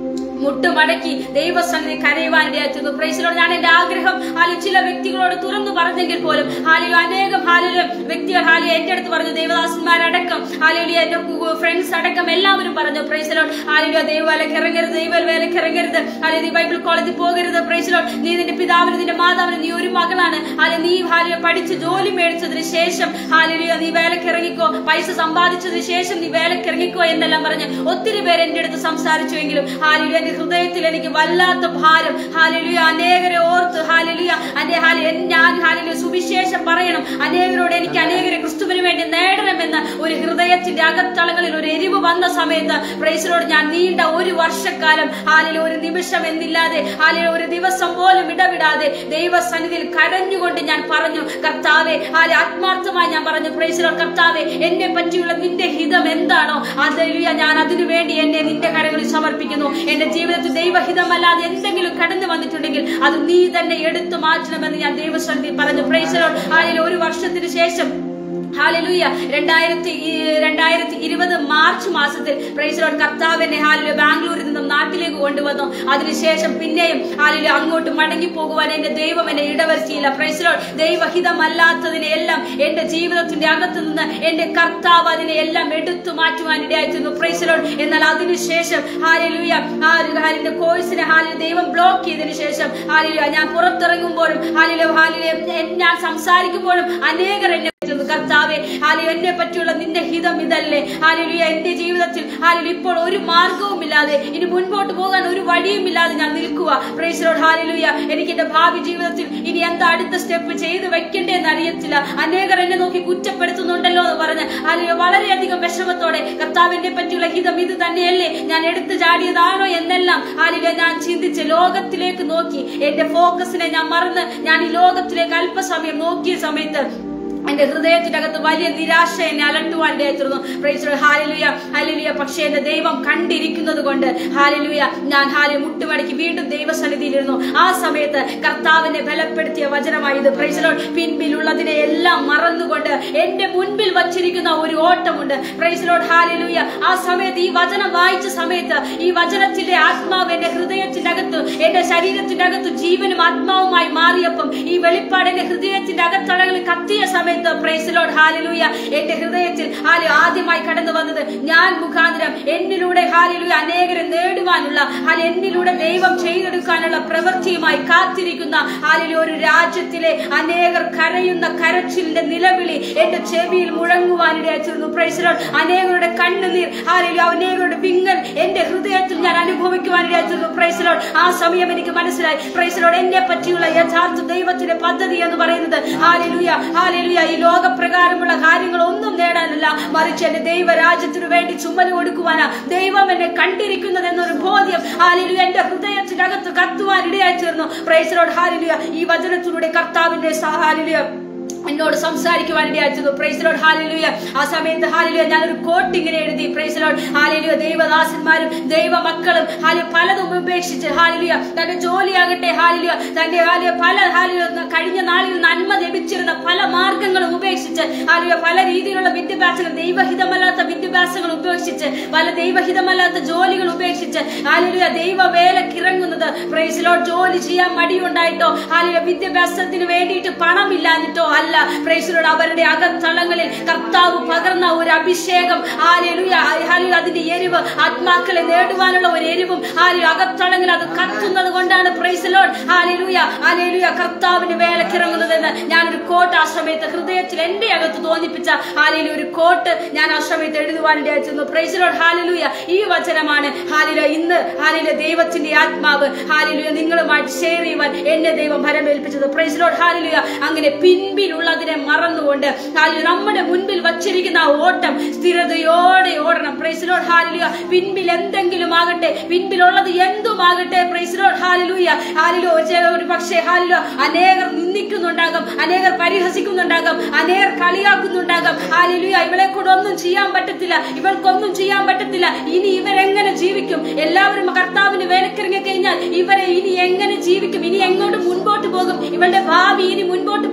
മുട്ടുമടക്കി ദൈവസന്നിധി കരയുവാനിടയായിരുന്നു പ്രൈസിലോട് ഞാൻ എന്റെ ആഗ്രഹം ഹാലി ചില വ്യക്തികളോട് തുറന്നു പറഞ്ഞെങ്കിൽ പോലും ഹാലിയോ അനേകം ഹാലില് വ്യക്തികൾ ഹാലി എന്റെ അടുത്ത് പറഞ്ഞു ദേവദാസന്മാരടക്കം ഹാലിയോ എന്റെ ഫ്രണ്ട്സ് അടക്കം എല്ലാവരും പറഞ്ഞു പ്രൈസിലോട് ഹാലിയോ ദൈവവേലക്ക് ഇറങ്ങരുത് ദൈവവേലക്ക് ഇറങ്ങരുത് ഹാലിയോ നീ ബൈബിൾ കോളേജിൽ പോകരുത് പ്രൈസിലോട് നീ നിന്റെ പിതാവിന് നിന്റെ മാതാവിന് നീ ഒരു മകളാണ് ഹാലിയോ നീ ഹാലിയോ പഠിച്ച് ജോലി മേടിച്ചതിന് ശേഷം ഹാലിയോ നീ വേലക്ക് ഇറങ്ങിക്കോ പൈസ സമ്പാദിച്ചതിന് ശേഷം നീ വേലക്ക് ഇറങ്ങിക്കോ എന്നെല്ലാം പറഞ്ഞ് ഒത്തിരി പേര് എന്റെ അടുത്ത് സംസാരിച്ചുവെങ്കിലും ഹാലിയോ എന്റെ ഹൃദയത്തിൽ എനിക്ക് വല്ലാത്ത ഭാരം ഹാലിയോ അനേകരെ ഓർത്ത് ഹാലിയോ അന്റെ ഹാലി ഞാൻ ഹാലിയോ സുവിശേഷം പറയണം അനേകരോട് എനിക്ക് അനേകരെ ക്രിസ്തുവിന് വേണ്ടി നേടണമെന്ന് ഒരു ഹൃദയത്തിന്റെ അകത്തളങ്ങളിൽ ഒരു എരിവ് വന്ന സമയത്ത് പ്രൈസിനോട് ഞാൻ നീണ്ട ഒരു വർഷക്കാലം ഹാലിൽ ഒരു നിമിഷം എന്നില്ലാതെ ഹാലിൽ ഒരു ദിവസം പോലും ഇടവിടാതെ ദൈവസന്നിധിയിൽ കരഞ്ഞുകൊണ്ട് ഞാൻ പറഞ്ഞു കർത്താവെ ഹാലി ആത്മാർത്ഥമായി ഞാൻ പറഞ്ഞു പ്രൈസിനോട് കർത്താവെ എന്നെ പറ്റിയുള്ള നിന്റെ ഹിതം എന്താണോ അതല്ല ഞാൻ അതിനു വേണ്ടി എന്നെ നിന്റെ കരങ്ങളിൽ സമർപ്പിക്കുന്നു എന്റെ ജീവിതത്തിൽ ദൈവഹിതമല്ലാതെ എന്തെങ്കിലും കടന്നു വന്നിട്ടുണ്ടെങ്കിൽ അത് നീ തന്നെ എടുത്തു മാറ്റണമെന്ന് ഞാൻ ദൈവസന്നിധി പറഞ്ഞു പ്രൈസിനോട് ഹാലിൽ ഒരു വർഷത്തിന് ശേഷം ഹാലലൂയ രണ്ടായിരത്തി ഈ- രണ്ടായിരത്തി ഇരുപത് മാർച്ച് മാസത്തിൽ പ്രൈസലോട് കർത്താവിനെ ഹാലില് ബാംഗ്ലൂരിൽ നിന്നും നാട്ടിലേക്ക് കൊണ്ടുവന്നു അതിനുശേഷം പിന്നെയും ഹാലില് അങ്ങോട്ട് മടങ്ങി പോകുവാൻ എന്റെ ദൈവം എന്നെ ഇടവരുത്തിയില്ല പ്രൈസലോട് ദൈവഹിതമല്ലാത്തതിനെ എല്ലാം എന്റെ ജീവിതത്തിന്റെ അകത്ത് നിന്ന് എന്റെ കർത്താവ് അതിനെ എല്ലാം എടുത്തു മാറ്റുവാൻ ഇടയായിരുന്നു പ്രൈസലോട് എന്നാൽ അതിനുശേഷം ഹാലലൂയ ഹാലിന്റെ കോഴ്സിനെ ഹാലിൽ ദൈവം ബ്ലോക്ക് ചെയ്തതിനു ശേഷം ഹാലില ഞാൻ പുറത്തിറങ്ങുമ്പോഴും ഹാലില ഹാലിലെ ഞാൻ സംസാരിക്കുമ്പോഴും അനേകർ എന്നെ വിളിക്കുന്നു. കർത്താവെ ഹാലി എന്നെ പറ്റിയുള്ള നിന്റെ ഹിതം ഇതല്ലേ ഹാലിലുയ എന്റെ ജീവിതത്തിൽ ഹാലിൽ ഇപ്പോൾ ഒരു മാർഗവുമില്ലാതെ ഇനി മുൻപോട്ട് പോകാൻ ഒരു വഴിയുമില്ലാതെ ഞാൻ നിൽക്കുക പ്രേസലോട് ഹാലിലുയ എനിക്ക് എന്റെ ഭാവി ജീവിതത്തിൽ ഇനി എന്താ അടുത്ത സ്റ്റെപ്പ് ചെയ്ത് വെക്കണ്ടേ എന്ന് അറിയത്തില്ല അനേകർ എന്നെ നോക്കി കുറ്റപ്പെടുത്തുന്നുണ്ടല്ലോ എന്ന് പറഞ്ഞ് ഹാലിയ വളരെയധികം വിഷമത്തോടെ കർത്താവിനെ പറ്റിയുള്ള ഹിതം ഇത് തന്നെയല്ലേ ഞാൻ എടുത്തു ചാടിയതാണോ എന്നെല്ലാം ഹാലില ഞാൻ ചിന്തിച്ച് ലോകത്തിലേക്ക് നോക്കി എന്റെ ഫോക്കസിനെ ഞാൻ മറന്ന് ഞാൻ ഈ ലോകത്തിലേക്ക് അല്പസമയം നോക്കിയ സമയത്ത് എന്റെ ഹൃദയത്തിനകത്ത് വലിയ നിരാശ എന്നെ അലട്ടുവാൻ ഇടയായിരുന്നു പ്രൈസ് ഹാലിലുയ ഹാലിലുയ പക്ഷേ എന്റെ ദൈവം കണ്ടിരിക്കുന്നത് കൊണ്ട് ഹാലിലുയ ഞാൻ ഹാലി മുട്ടുമടക്കി വീണ്ടും ദൈവസന്നിധിയിലിരുന്നു ആ സമയത്ത് കർത്താവിനെ ബലപ്പെടുത്തിയ വചനമായത് പ്രൈസലോൺ പിൻപിലുള്ളതിനെ എല്ലാം മറന്നുകൊണ്ട് എന്റെ മുൻപിൽ വച്ചിരിക്കുന്ന ഒരു ഓട്ടമുണ്ട് പ്രൈസലോഡ് ഹാലിലുയ ആ സമയത്ത് ഈ വചനം വായിച്ച സമയത്ത് ഈ വചനത്തിന്റെ ആത്മാവ് എന്റെ ഹൃദയത്തിന്റെ അകത്ത് എന്റെ ശരീരത്തിന്റെ അകത്ത് ജീവനും ആത്മാവുമായി മാറിയപ്പം ഈ വെളിപ്പാട് എന്റെ ഹൃദയത്തിന്റെ അകത്തളകളിൽ കത്തിയ സമയത്ത് പ്രൈസലോഡ് ഹാലിലൂയ എന്റെ ഹൃദയത്തിൽ ഹാലി ആദ്യമായി കടന്നു വന്നത് ഞാൻ മുഖാന്തരം എന്നിലൂടെ ഹാലിലൂയ അനേകരെ നേടുവാനുള്ള ഹാലി എന്നിലൂടെ ദൈവം ചെയ്തെടുക്കാനുള്ള പ്രവൃത്തിയുമായി കാത്തിരിക്കുന്ന ഹാലിലൂയ ഒരു രാജ്യത്തിലെ അനേകർ കരയുന്ന കരച്ചിലിന്റെ നിലവിളി എന്റെ ചെവിയിൽ മുഴങ്ങുവാനിടയായിരുന്നു പ്രൈസലോഡ് അനേകരുടെ കണ്ണുനീർ ഹാലിലൂയ അനേകരുടെ വിങ്ങൽ എന്റെ ഹൃദയത്തിൽ ഞാൻ അനുഭവിക്കുവാനിടയായിരുന്നു പ്രൈസലോഡ് ആ സമയം എനിക്ക് മനസ്സിലായി പ്രൈസലോഡ് എന്നെ പറ്റിയുള്ള യഥാർത്ഥ ദൈവത്തിന്റെ പദ്ധതി എന്ന് പറയുന്നത് ഹാലിലൂയ ഹാലിലൂയ ഈ ലോകപ്രകാരമുള്ള കാര്യങ്ങൾ ഒന്നും നേടാനല്ല മറിച്ച് എന്റെ ദൈവരാജ്യത്തിനു വേണ്ടി ചുമല് കൊടുക്കുവാനാ ദൈവം എന്നെ കണ്ടിരിക്കുന്നത് എന്നൊരു ബോധ്യം ഹാലിലൂയ എന്റെ ഹൃദയത്തിനകത്ത് കത്തുവാൻ ഇടയായി തീർന്നു പ്രൈസലോഡ് ഹാലിലൂയ ഈ വചനത്തിലൂടെ കർത്താവിന്റെ ഹാലിലൂയ എന്നോട് സംസാരിക്കുവാൻ ഇടയായിരുന്നു പ്രൈസലോഡ് ഹാലിലുയ ആ സമയത്ത് ഹാലിലുയ ഞാനൊരു കോട്ട് ഇങ്ങനെ എഴുതി പ്രൈസലോഡ് ഹാലിലുയ ദൈവദാസന്മാരും ദൈവമക്കളും ഹാലി പലതും ഉപേക്ഷിച്ച് ഹാലിലുയ തന്റെ ജോലിയാകട്ടെ ഹാലിലുയ തന്റെ ഹാലിയ പല ഹാലിയ കഴിഞ്ഞ നാളിൽ നന്മ ലഭിച്ചിരുന്ന പല മാർഗങ്ങളും ഉപേക്ഷിച്ച് ഹാലിയ പല രീതിയിലുള്ള വിദ്യാഭ്യാസങ്ങൾ ദൈവഹിതമല്ലാത്ത വിദ്യാഭ്യാസങ്ങൾ ഉപേക്ഷിച്ച് പല ദൈവഹിതമല്ലാത്ത ജോലികൾ ഉപേക്ഷിച്ച് ഹാലിലുയ ദൈവ വേലക്കിറങ്ങുന്നത് പ്രൈസലോഡ് ജോലി ചെയ്യാൻ മടിയുണ്ടായിട്ടോ ഹാലിയ വിദ്യാഭ്യാസത്തിന് വേണ്ടിയിട്ട് പണമില്ലാഞ്ഞിട്ടോ അല്ല പ്രൈസലോട് അവരുടെ അകത്തളങ്ങളിൽ കർത്താവ് പകർന്ന ഒരു അഭിഷേകം ഹാലിലുയ ഹാലിയ അതിന്റെ എരിവ് ആത്മാക്കളെ നേടുവാനുള്ള ഒരു എരിവും ഹാലിയ അകത്തളങ്ങളിൽ അത് കത്തുന്നത് കൊണ്ടാണ് പ്രൈസലോഡ് ഹാലിലുയ ഹാലിലുയ കർത്താവിന്റെ വേലക്കിറങ്ങുന്നതെന്ന് ഞാനൊരു കോട്ട് ആ സമയത്ത് ഹൃദയത്തിൽ എന്റെ അകത്ത് തോന്നിപ്പിച്ച ഹാലിലു ഒരു കോട്ട് ഞാൻ ആ സമയത്ത് എഴുതുവാൻ ഇടയായിരുന്നു പ്രൈസലോഡ് ഹാലിലുയ ഈ വചനമാണ് ഹാലില ഇന്ന് ഹാലില ദൈവത്തിന്റെ ആത്മാവ് ഹാലിലുയ നിങ്ങളുമായിട്ട് ഷെയർ ചെയ്യുവാൻ എന്നെ ദൈവം ഭരമേൽപ്പിച്ചത് പ്രൈസലോഡ് ഹാലിലുയ അങ്ങനെ പിൻപിലുള്ളതിനെ മറന്നുകൊണ്ട് ഹാലിലു നമ്മുടെ മുൻപിൽ വച്ചിരിക്കുന്ന ആ ഓട്ടം സ്ഥിരതയോടെ ഓടണം പ്രൈസലോഡ് ഹാലിലുയ പിൻപിൽ എന്തെങ്കിലും ആകട്ടെ പിൻപിലുള്ളത് എന്തുമാകട്ടെ പ്രൈസലോഡ് ഹാലിലുയ ഹാലിലു ഒരു പക്ഷേ ഹാലിലു അനേകർ നിന്ദിക്കുന്നുണ്ടാകും അനേകർ പരിഹസിക്കുന്നുണ്ടാകും അനേകർ കളിയാക്കുന്നുണ്ടാകും ഹാലിലുയ ഇവളെ കൊണ്ട് ഒന്നും ചെയ്യാൻ പറ്റത്തില്ല ഇവൾക്കൊന്നും ചെയ്യാൻ പറ്റത്തില്ല ഇനി ഇവരെങ്ങനെ ജീവിക്കും എല്ലാവരും കർത്താവിന് വേലക്കിറങ്ങി കഴിഞ്ഞാൽ ഇവരെ ഇനി എങ്ങനെ ജീവിക്കും ഇനി എങ്ങോട്ട് മുൻപോട്ട് പോകും ഇവളുടെ ഭാവി ഇനി മുൻപോട്ട് പോകത്തില്ല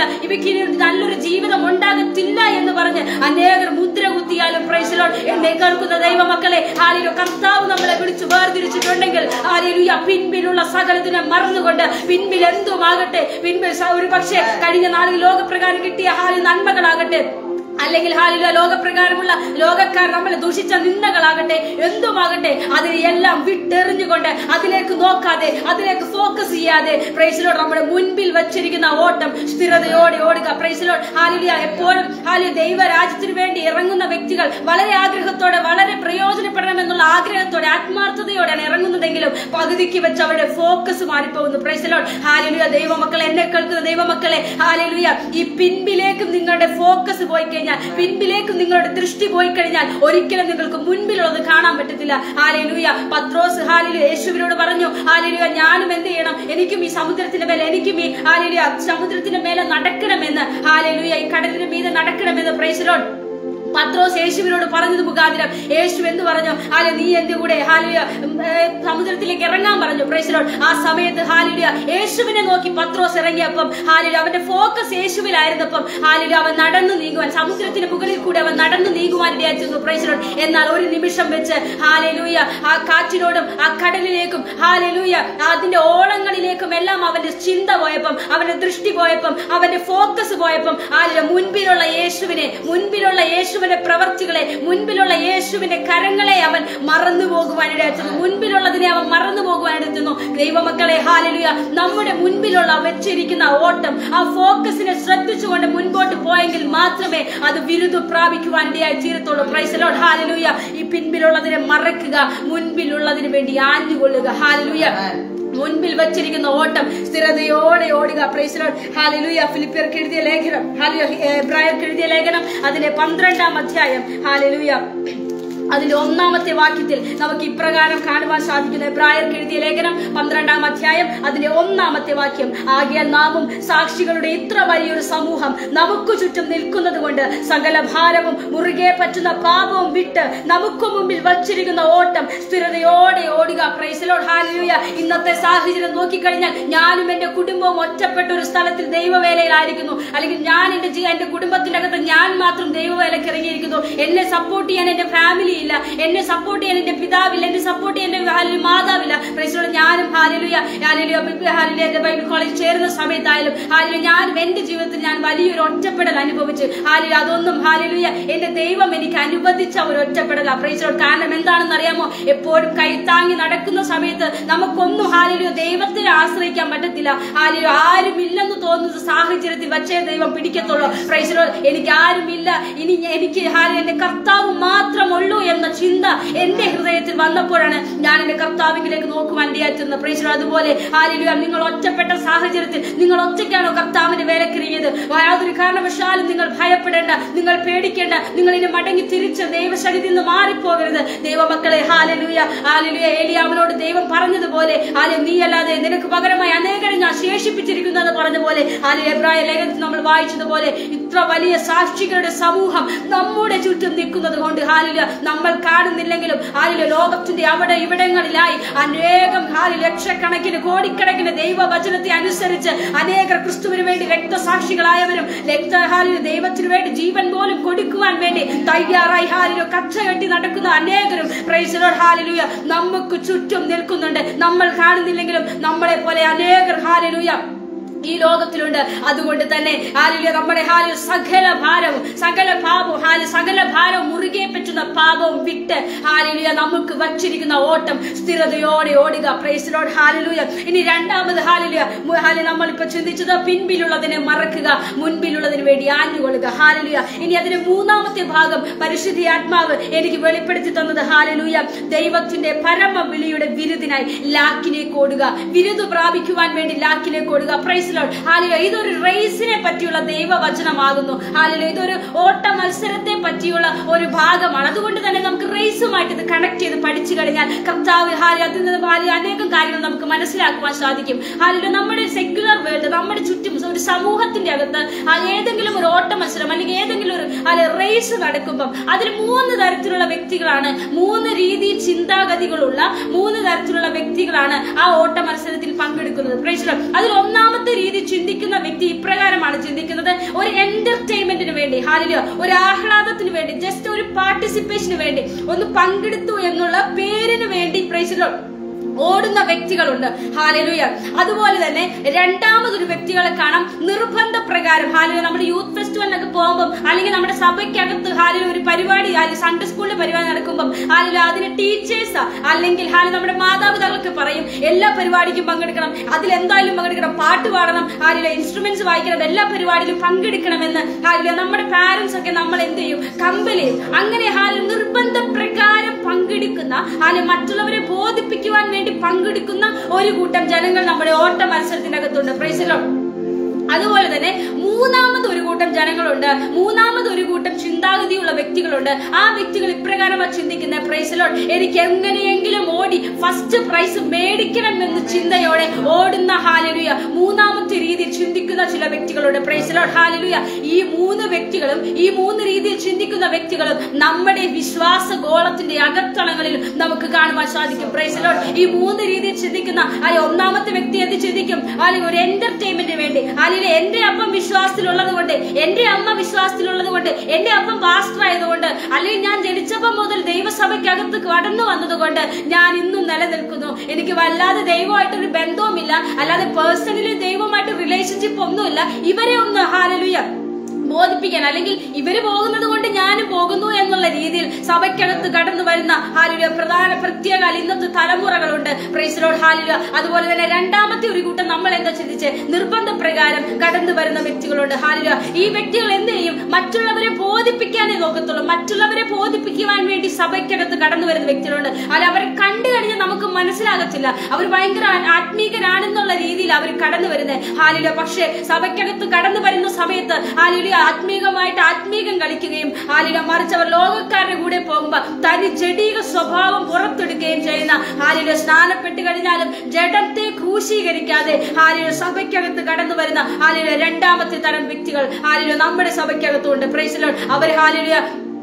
ഹാലിലുയ ഇവയ്ക്ക് ഇനി നല്ലൊരു ജീവിതം ഉണ്ടാകത്തില്ല എന്ന് പറഞ്ഞ് അനേകർ മുദ്ര കുത്തിയാലും പ്രൈസലോൺ എന്നെ കേൾക്കുന്ന ദൈവമക്കളെ ഹാലിലു കർത്താവ് നമ്മളെ വിളിച്ചു വേർതിരിച്ചിട്ടുണ്ടെങ്കിൽ ഹാലിലുയ പിൻപിലുള്ള സകലത്തിനെ മറന്നുകൊണ്ട് പിൻപിൽ എന്തുമാകട്ടെ പിൻപിൽ സ- ഒരു പക്ഷേ കഴിഞ്ഞ നാളിൽ ലോകപ്രകാരം കിട്ടിയ ഹാലി നന്മകളാകട്ടെ അല്ലെങ്കിൽ ഹാലില ലോകപ്രകാരമുള്ള ലോകക്കാർ നമ്മളെ ദൂഷിച്ച നിന്ദകളാകട്ടെ എന്തുമാകട്ടെ അതിനെയെല്ലാം വിട്ടെറിഞ്ഞുകൊണ്ട് അതിലേക്ക് നോക്കാതെ അതിലേക്ക് ഫോക്കസ് ചെയ്യാതെ പ്രൈസിലോട് നമ്മുടെ മുൻപിൽ വച്ചിരിക്കുന്ന ഓട്ടം സ്ഥിരതയോടെ ഓടുക പ്രൈസിലോട് ഹാലിലിയ എപ്പോഴും ഹാലിയ ദൈവരാജ്യത്തിന് വേണ്ടി ഇറങ്ങുന്ന വ്യക്തികൾ വളരെ ആഗ്രഹത്തോടെ വളരെ പ്രയോജനപ്പെടണമെന്നുള്ള ആഗ്രഹത്തോടെ ആത്മാർത്ഥതയോടെയാണ് ഇറങ്ങുന്നതെങ്കിലും പകുതിക്ക് വെച്ച് അവരുടെ ഫോക്കസ് മാറിപ്പോകുന്നു പ്രൈസലോട് ഹാലിലുയ ദൈവമക്കളെ എന്നെ കേൾക്കുന്ന ദൈവമക്കളെ ഹാലിലുയ ഈ പിൻപിലേക്കും നിങ്ങളുടെ ഫോക്കസ് പോയി കഴിഞ്ഞാൽ പിൻപിലേക്കും നിങ്ങളുടെ ദൃഷ്ടി പോയി കഴിഞ്ഞാൽ ഒരിക്കലും നിങ്ങൾക്ക് മുൻപിലുള്ളത് കാണാൻ പറ്റത്തില്ല ഹാലിലുയ പത്രോസ് ഹാലിലു യേശുവിനോട് പറഞ്ഞു ഹാലിലുയ ഞാനും എന്ത് ചെയ്യണം എനിക്കും ഈ സമുദ്രത്തിന്റെ മേലെ എനിക്കും ഈ ഹാലിലുയ സമുദ്രത്തിന്റെ മേലെ നടക്കണമെന്ന് ഹാലിലുയ ഈ കടലിന്റെ മീതെ നടക്കണമെന്ന് പ്രൈസലോട് പത്രോസ് യേശുവിനോട് പറഞ്ഞത് മുഖാതിരം യേശു എന്ന് പറഞ്ഞു ഹാല നീ എന്റെ കൂടെ ഹാലിയ സമുദ്രത്തിലേക്ക് ഇറങ്ങാൻ പറഞ്ഞു പ്രൈസലോട് ആ സമയത്ത് ഹാലിയ യേശുവിനെ നോക്കി പത്രോസ് ഇറങ്ങിയപ്പം ഹാലിയ അവന്റെ ഫോക്കസ് യേശുവിലായിരുന്നപ്പം ഹാലിയ അവൻ നടന്നു നീങ്ങുവാൻ സമുദ്രത്തിന് മുകളിൽ കൂടെ അവൻ നടന്നു നീങ്ങുവാൻ ഇടയായിരുന്നു പ്രൈസലോട് എന്നാൽ ഒരു നിമിഷം വെച്ച് ഹാലലൂയ ആ കാറ്റിനോടും ആ കടലിലേക്കും ഹാലലൂയ അതിന്റെ ഓളങ്ങളിലേക്കും എല്ലാം അവന്റെ ചിന്ത പോയപ്പം അവന്റെ ദൃഷ്ടി പോയപ്പം അവന്റെ ഫോക്കസ് പോയപ്പം ഹാലിയ മുൻപിലുള്ള യേശുവിനെ മുൻപിലുള്ള യേശുവിന്റെ പ്രവർത്തികളെ മുൻപിലുള്ള യേശുവിന്റെ കരങ്ങളെ അവൻ മറന്നു പോകുവാൻ ഇടയായിരുന്നു മുൻപിലുള്ളതിനെ അവൻ മറന്നു പോകുവാൻ ഇടത്തുന്നു ദൈവമക്കളെ ഹാലലുയ നമ്മുടെ മുൻപിലുള്ള വെച്ചിരിക്കുന്ന ഓട്ടം ആ ഫോക്കസിനെ ശ്രദ്ധിച്ചുകൊണ്ട് മുൻപോട്ട് പോയെങ്കിൽ മാത്രമേ അത് ബിരുദു പ്രാപിക്കുവാൻ ഇടയായി തീരത്തുള്ളൂ പ്രൈസലോട് ഹാലലുയ ഈ പിൻപിലുള്ളതിനെ മറക്കുക മുൻപിലുള്ളതിന് വേണ്ടി ആഞ്ഞുകൊള്ളുക ഹാലലുയ മുൻപിൽ വച്ചിരിക്കുന്ന ഓട്ടം സ്ഥിരതയോടെ ഓടുക പ്രൈസലോട് ഹാലലുയ ഫിലിപ്പിയർക്ക് എഴുതിയ ലേഖനം ഹാലിയ എബ്രായർക്ക് എഴുതിയ ലേഖനം അതിലെ പന്ത്രണ്ടാം അധ്യായം ഹാലലുയ അതിന്റെ ഒന്നാമത്തെ വാക്യത്തിൽ നമുക്ക് ഇപ്രകാരം കാണുവാൻ സാധിക്കുന്നു എബ്രായർക്ക് എഴുതിയ ലേഖനം പന്ത്രണ്ടാം അധ്യായം അതിന്റെ ഒന്നാമത്തെ വാക്യം ആകിയാൽ നാമും സാക്ഷികളുടെ ഇത്ര വലിയൊരു സമൂഹം നമുക്ക് ചുറ്റും നിൽക്കുന്നത് കൊണ്ട് സകല ഭാരവും മുറുകെ പറ്റുന്ന പാപവും വിട്ട് നമുക്ക് മുമ്പിൽ വച്ചിരിക്കുന്ന ഓട്ടം സ്ഥിരതയോടെ ഓടുക പ്രൈസലോട് ഹാലൂയ ഇന്നത്തെ സാഹചര്യം നോക്കിക്കഴിഞ്ഞാൽ ഞാനും എന്റെ കുടുംബവും ഒറ്റപ്പെട്ട ഒരു സ്ഥലത്തിൽ ദൈവവേലയിലായിരിക്കുന്നു അല്ലെങ്കിൽ ഞാൻ എന്റെ ജീ- എന്റെ കുടുംബത്തിന്റെ അകത്ത് ഞാൻ മാത്രം ദൈവവേലയ്ക്ക് ഇറങ്ങിയിരിക്കുന്നു എന്നെ സപ്പോർട്ട് ചെയ്യാൻ എന്റെ ഫാമിലി ഇല്ല എന്നെ സപ്പോർട്ട് ചെയ്യാൻ എന്റെ പിതാവില്ല എന്നെ സപ്പോർട്ട് ചെയ്യാൻ എന്റെ ഹാലിൽ മാതാവില്ല പ്രൈസലോട് ഞാനും ഹാലിലുയ ഹാലിലുയ ഹാലിലുയ എന്റെ ബൈബിൾ കോളേജ് ചേരുന്ന സമയത്തായാലും ഹാലിലു ഞാനും എന്റെ ജീവിതത്തിൽ ഞാൻ വലിയൊരു ഒറ്റപ്പെടൽ അനുഭവിച്ചു ഹാലിൽ അതൊന്നും ഹാലിലുയ എന്റെ ദൈവം എനിക്ക് അനുവദിച്ച ഒരു ഒറ്റപ്പെടല പ്രൈസലോട് കാരണം എന്താണെന്ന് അറിയാമോ എപ്പോഴും കൈത്താങ്ങി നടക്കുന്ന സമയത്ത് നമുക്കൊന്നും ഹാലിലുയ ദൈവത്തിനെ ആശ്രയിക്കാൻ പറ്റത്തില്ല ഹാലിലു ആരുമില്ലെന്ന് തോന്നുന്ന സാഹചര്യത്തിൽ വച്ചേ ദൈവം പിടിക്കത്തുള്ളൂ പ്രൈസലോ എനിക്ക് ആരുമില്ല ഇനി ഞാൻ- എനിക്ക് ഹാലി എന്റെ കർത്താവ് മാത്രമുള്ളൂ എന്ന ചിന്ത എന്റെ ഹൃദയത്തിൽ വന്നപ്പോഴാണ് ഞാൻ എന്റെ കർത്താവിലേക്ക് നോക്കുവാൻ ഇടയാറ്റുന്നത് പ്രൈസലോ അതുപോലെ ഹാലിലുയ നിങ്ങൾ ഒറ്റപ്പെട്ട സാഹചര്യത്തിൽ നിങ്ങൾ ഒറ്റയ്ക്കാണോ കർത്താവിന്റെ വേലക്കിരിയത് യാതൊരു കാരണവശാലും നിങ്ങൾ ഭയപ്പെടേണ്ട നിങ്ങൾ പേടിക്കേണ്ട നിങ്ങൾ ഇനി മടങ്ങി തിരിച്ച് ദൈവശക്തിയിൽ നിന്ന് മാറിപ്പോകരുത് ദൈവമക്കളെ ഹാലലുയ ഹാലലുയ ഏലിയാമനോട് ദൈവം പറഞ്ഞതുപോലെ ഹാലെ നീ അല്ലാതെ നിനക്ക് പകരമായി അനേകരെ ഞാൻ ശേഷിപ്പിച്ചിരിക്കുന്നു എന്ന് പറഞ്ഞ പോലെ ഹാലെ എബ്രായ ലേഖനത്തിൽ നമ്മൾ വായിച്ചതുപോലെ ഇത്ര വലിയ സാക്ഷികളുടെ സമൂഹം നമ്മുടെ ചുറ്റും നിൽക്കുന്നത് കൊണ്ട് ഹാലില നമ്മൾ കാണുന്നില്ലെങ്കിലും ഹാലില ലോകത്തിന്റെ അവിടെ ഇവിടങ്ങളിലായി അനേകം ഹാലി ലക്ഷക്കണക്കിന് കോടിക്കണക്കിന് ദൈവവചനത്തെ അനുസരിച്ച് അനേകർ ക്രിസ്തുവിന് വേണ്ടി രക്തസാക്ഷികളായവരും രക്തഹാലിന് ദൈവത്തിനു വേണ്ടി ജീവൻ പോലും കൊടുക്കുവാൻ വേണ്ടി തയ്യാറായി ഹാലിലോ കച്ച കെട്ടി നടക്കുന്ന അനേകരും പ്രൈസലോട് ഹാലിലുയ നമുക്ക് ചുറ്റും നിൽക്കുന്നുണ്ട് നമ്മൾ കാണുന്നില്ലെങ്കിലും നമ്മളെ പോലെ അനേകർ ഹാലിലുയ ഈ ലോകത്തിലുണ്ട് അതുകൊണ്ട് തന്നെ ഹാലിയ നമ്മുടെ ഹാലിൽ സകല ഭാരവും സകല പാപവും ഹാലി സകല ഭാരവും മുറുകെ പറ്റുന്ന പാപവും വിട്ട് ഹാലിലുയ നമുക്ക് വച്ചിരിക്കുന്ന ഓട്ടം സ്ഥിരതയോടെ ഓടുക പ്രൈസിലോട് ഹാലിലുയ ഇനി രണ്ടാമത് ഹാലിലുയ ഹാലി നമ്മളിപ്പോ ചിന്തിച്ചത് പിൻപിലുള്ളതിനെ മറക്കുക മുൻപിലുള്ളതിന് വേണ്ടി ആഞ്ഞുകൊള്ളുക ഹാലിലുയ ഇനി അതിന്റെ മൂന്നാമത്തെ ഭാഗം പരിശുദ്ധി ആത്മാവ് എനിക്ക് വെളിപ്പെടുത്തി തന്നത് ഹാലിലുയ ദൈവത്തിന്റെ പരമ വിളിയുടെ വിരുദിനായി ലാക്കിലേക്ക് ഓടുക വിരുദ് പ്രാപിക്കുവാൻ വേണ്ടി ലാക്കിലേക്ക് ഓടുക പ്രൈസ് ലോഡ് ഹാലിലോ ഇതൊരു റേസിനെ പറ്റിയുള്ള ദൈവവചനമാകുന്നു ഹാലിലോ ഇതൊരു ഓട്ട മത്സരത്തെ പറ്റിയുള്ള ഒരു ഭാഗമാണ് അതുകൊണ്ട് തന്നെ നമുക്ക് റേസുമായിട്ട് ഇത് കണക്ട് ചെയ്ത് പഠിച്ചു കഴിഞ്ഞാൽ കർത്താവ് ഹാലി അതിൽ നിന്ന് ഹാലി അനേകം കാര്യങ്ങൾ നമുക്ക് മനസ്സിലാക്കുവാൻ സാധിക്കും ഹാലിലോ നമ്മുടെ സെക്യുലർ വേൾഡ് നമ്മുടെ ചുറ്റും ഒരു സമൂഹത്തിന്റെ അകത്ത് ആ ഏതെങ്കിലും ഒരു ഓട്ട മത്സരം അല്ലെങ്കിൽ ഏതെങ്കിലും ഒരു അല്ലെ റേസ് നടക്കുമ്പം അതിൽ മൂന്ന് തരത്തിലുള്ള വ്യക്തികളാണ് മൂന്ന് രീതി ചിന്താഗതികളുള്ള മൂന്ന് തരത്തിലുള്ള വ്യക്തികളാണ് ആ ഓട്ട മത്സരത്തിൽ പങ്കെടുക്കുന്നത് പ്രേക്ഷകർ അതിൽ ഒന്നാമത്തെ രീതി ചിന്തിക്കുന്ന വ്യക്തി ഇപ്രകാരമാണ് ചിന്തിക്കുന്നത് ഒരു എന്റർടൈൻമെന്റിന് വേണ്ടി ഹാലിലോ ഒരു ആഹ്ലാദത്തിന് വേണ്ടി ജസ്റ്റ് ഒരു പാർട്ടിസിപ്പേഷന് വേണ്ടി ഒന്ന് പങ്കെടുത്തു എന്നുള്ള പേരിന് വേണ്ടി പ്രൈസിലോ ഓടുന്ന വ്യക്തികളുണ്ട് ഹാലലുയ അതുപോലെ തന്നെ രണ്ടാമതൊരു വ്യക്തികളെ കാണാം നിർബന്ധ പ്രകാരം ഹാലു നമ്മുടെ യൂത്ത് ഫെസ്റ്റിവലിനൊക്കെ പോകുമ്പോൾ അല്ലെങ്കിൽ നമ്മുടെ സഭയ്ക്കകത്ത് ഹാലിൽ ഒരു പരിപാടി അല്ലെങ്കിൽ സൺഡേ സ്കൂളിൽ പരിപാടി നടക്കുമ്പോൾ ഹാലിൽ അതിന് ടീച്ചേഴ്സ് അല്ലെങ്കിൽ ഹാലി നമ്മുടെ മാതാപിതാക്കളൊക്കെ പറയും എല്ലാ പരിപാടിക്കും പങ്കെടുക്കണം അതിൽ എന്തായാലും പങ്കെടുക്കണം പാട്ട് പാടണം ഹാലിലെ ഇൻസ്ട്രുമെന്റ്സ് വായിക്കണം എല്ലാ പരിപാടിയിലും പങ്കെടുക്കണമെന്ന് ഹാലിലെ നമ്മുടെ പാരന്റ്സ് ഒക്കെ നമ്മൾ എന്ത് ചെയ്യും കമ്പലി അങ്ങനെ ഹാലിൽ നിർബന്ധ പ്രകാരം പങ്കെടുക്കുന്ന ഹാലി മറ്റുള്ളവരെ ബോധിപ്പിക്കുവാൻ വേണ്ടി പങ്കെടുക്കുന്ന ഒരു കൂട്ടം ജനങ്ങൾ നമ്മുടെ ഓട്ട മത്സരത്തിനകത്തുണ്ട് പ്രൈസിലോ അതുപോലെ തന്നെ മൂന്നാമത് ഒരു കൂട്ടം ജനങ്ങളുണ്ട് മൂന്നാമത് ഒരു കൂട്ടം ചിന്താഗതിയുള്ള വ്യക്തികളുണ്ട് ആ വ്യക്തികൾ ഇപ്രകാരമാണ് ചിന്തിക്കുന്നത് പ്രൈസിലോട്ട് എനിക്ക് എങ്ങനെയെങ്കിലും ഓടി ഫസ്റ്റ് പ്രൈസ് മേടിക്കണം എന്ന ചിന്തയോടെ ഓടുന്ന ഹാലലുയ മൂന്നാമത്തെ രീതിയിൽ ചിന്തിക്കുന്ന ചില വ്യക്തികളുണ്ട് പ്രൈസിലോട്ട് ഹാലലുയ ഈ മൂന്ന് വ്യക്തികളും ഈ മൂന്ന് രീതിയിൽ ചിന്തിക്കുന്ന വ്യക്തികളും നമ്മുടെ വിശ്വാസ ഗോളത്തിന്റെ അകത്തളങ്ങളിൽ നമുക്ക് കാണുവാൻ സാധിക്കും പ്രൈസിലോട്ട് ഈ മൂന്ന് രീതിയിൽ ചിന്തിക്കുന്ന അല്ലെ ഒന്നാമത്തെ വ്യക്തി എന്ത് ചിന്തിക്കും അല്ലെങ്കിൽ ഒരു എന്റർടൈൻമെന്റിന് വേണ്ടി അല്ലെങ്കിൽ എന്റെ അപ്പം വിശ്വാസത്തിലുള്ളത് കൊണ്ട് എന്റെ അമ്മ വിശ്വാസത്തിലുള്ളത് കൊണ്ട് എന്റെ അപ്പം പാസ്റ്റർ ആയതുകൊണ്ട് അല്ലെങ്കിൽ ഞാൻ ജനിച്ചപ്പം മുതൽ ദൈവസഭയ്ക്കകത്ത് കടന്നു വന്നതുകൊണ്ട് ഞാൻ ഇന്നും നിലനിൽക്കുന്നു എനിക്ക് വല്ലാതെ ദൈവമായിട്ടൊരു ബന്ധവുമില്ല അല്ലാതെ പേഴ്സണലി ദൈവമായിട്ട് റിലേഷൻഷിപ്പ് ഒന്നുമില്ല ഇവരെ ഒന്ന് ഹാലലുയ ബോധിപ്പിക്കാൻ അല്ലെങ്കിൽ ഇവര് പോകുന്നത് കൊണ്ട് ഞാനും പോകുന്നു എന്നുള്ള രീതിയിൽ സഭയ്ക്കകത്ത് കടന്നു വരുന്ന ഹാലില പ്രധാന പ്രത്യേക ഇന്നത്തെ തലമുറകളുണ്ട് പ്രൈസലോട് ഹാലില അതുപോലെ തന്നെ രണ്ടാമത്തെ ഒരു കൂട്ടം നമ്മൾ എന്താ ചിന്തിച്ച് നിർബന്ധ പ്രകാരം കടന്നു വരുന്ന വ്യക്തികളുണ്ട് ഹാലില ഈ വ്യക്തികൾ എന്ത് ചെയ്യും മറ്റുള്ളവരെ ബോധിപ്പിക്കാനേ നോക്കത്തുള്ളൂ മറ്റുള്ളവരെ ബോധിപ്പിക്കുവാൻ വേണ്ടി സഭയ്ക്കകത്ത് കടന്നു വരുന്ന വ്യക്തികളുണ്ട് അല്ല അവരെ കണ്ടു കഴിഞ്ഞാൽ നമുക്ക് മനസ്സിലാകത്തില്ല അവർ ഭയങ്കര ആത്മീകരാണെന്നുള്ള രീതിയിൽ അവർ കടന്നു വരുന്നത് ഹാലില പക്ഷേ സഭയ്ക്കകത്ത് കടന്നു വരുന്ന സമയത്ത് ഹാലില ആത്മീകമായിട്ട് ആത്മീകം കളിക്കുകയും ഹാലില മറിച്ച് അവർ ലോകക്കാരുടെ കൂടെ പോകുമ്പോ തനി ജഡീക സ്വഭാവം പുറത്തെടുക്കുകയും ചെയ്യുന്ന ഹാലില സ്നാനപ്പെട്ട് കഴിഞ്ഞാലും ജഡത്തെ ക്രൂശീകരിക്കാതെ ഹാലില സഭയ്ക്കകത്ത് കടന്നു വരുന്ന ഹാലില രണ്ടാമത്തെ തരം വ്യക്തികൾ ഹാലില നമ്മുടെ സഭയ്ക്കകത്തുണ്ട് പ്രൈസിലോ അവർ ഹാലില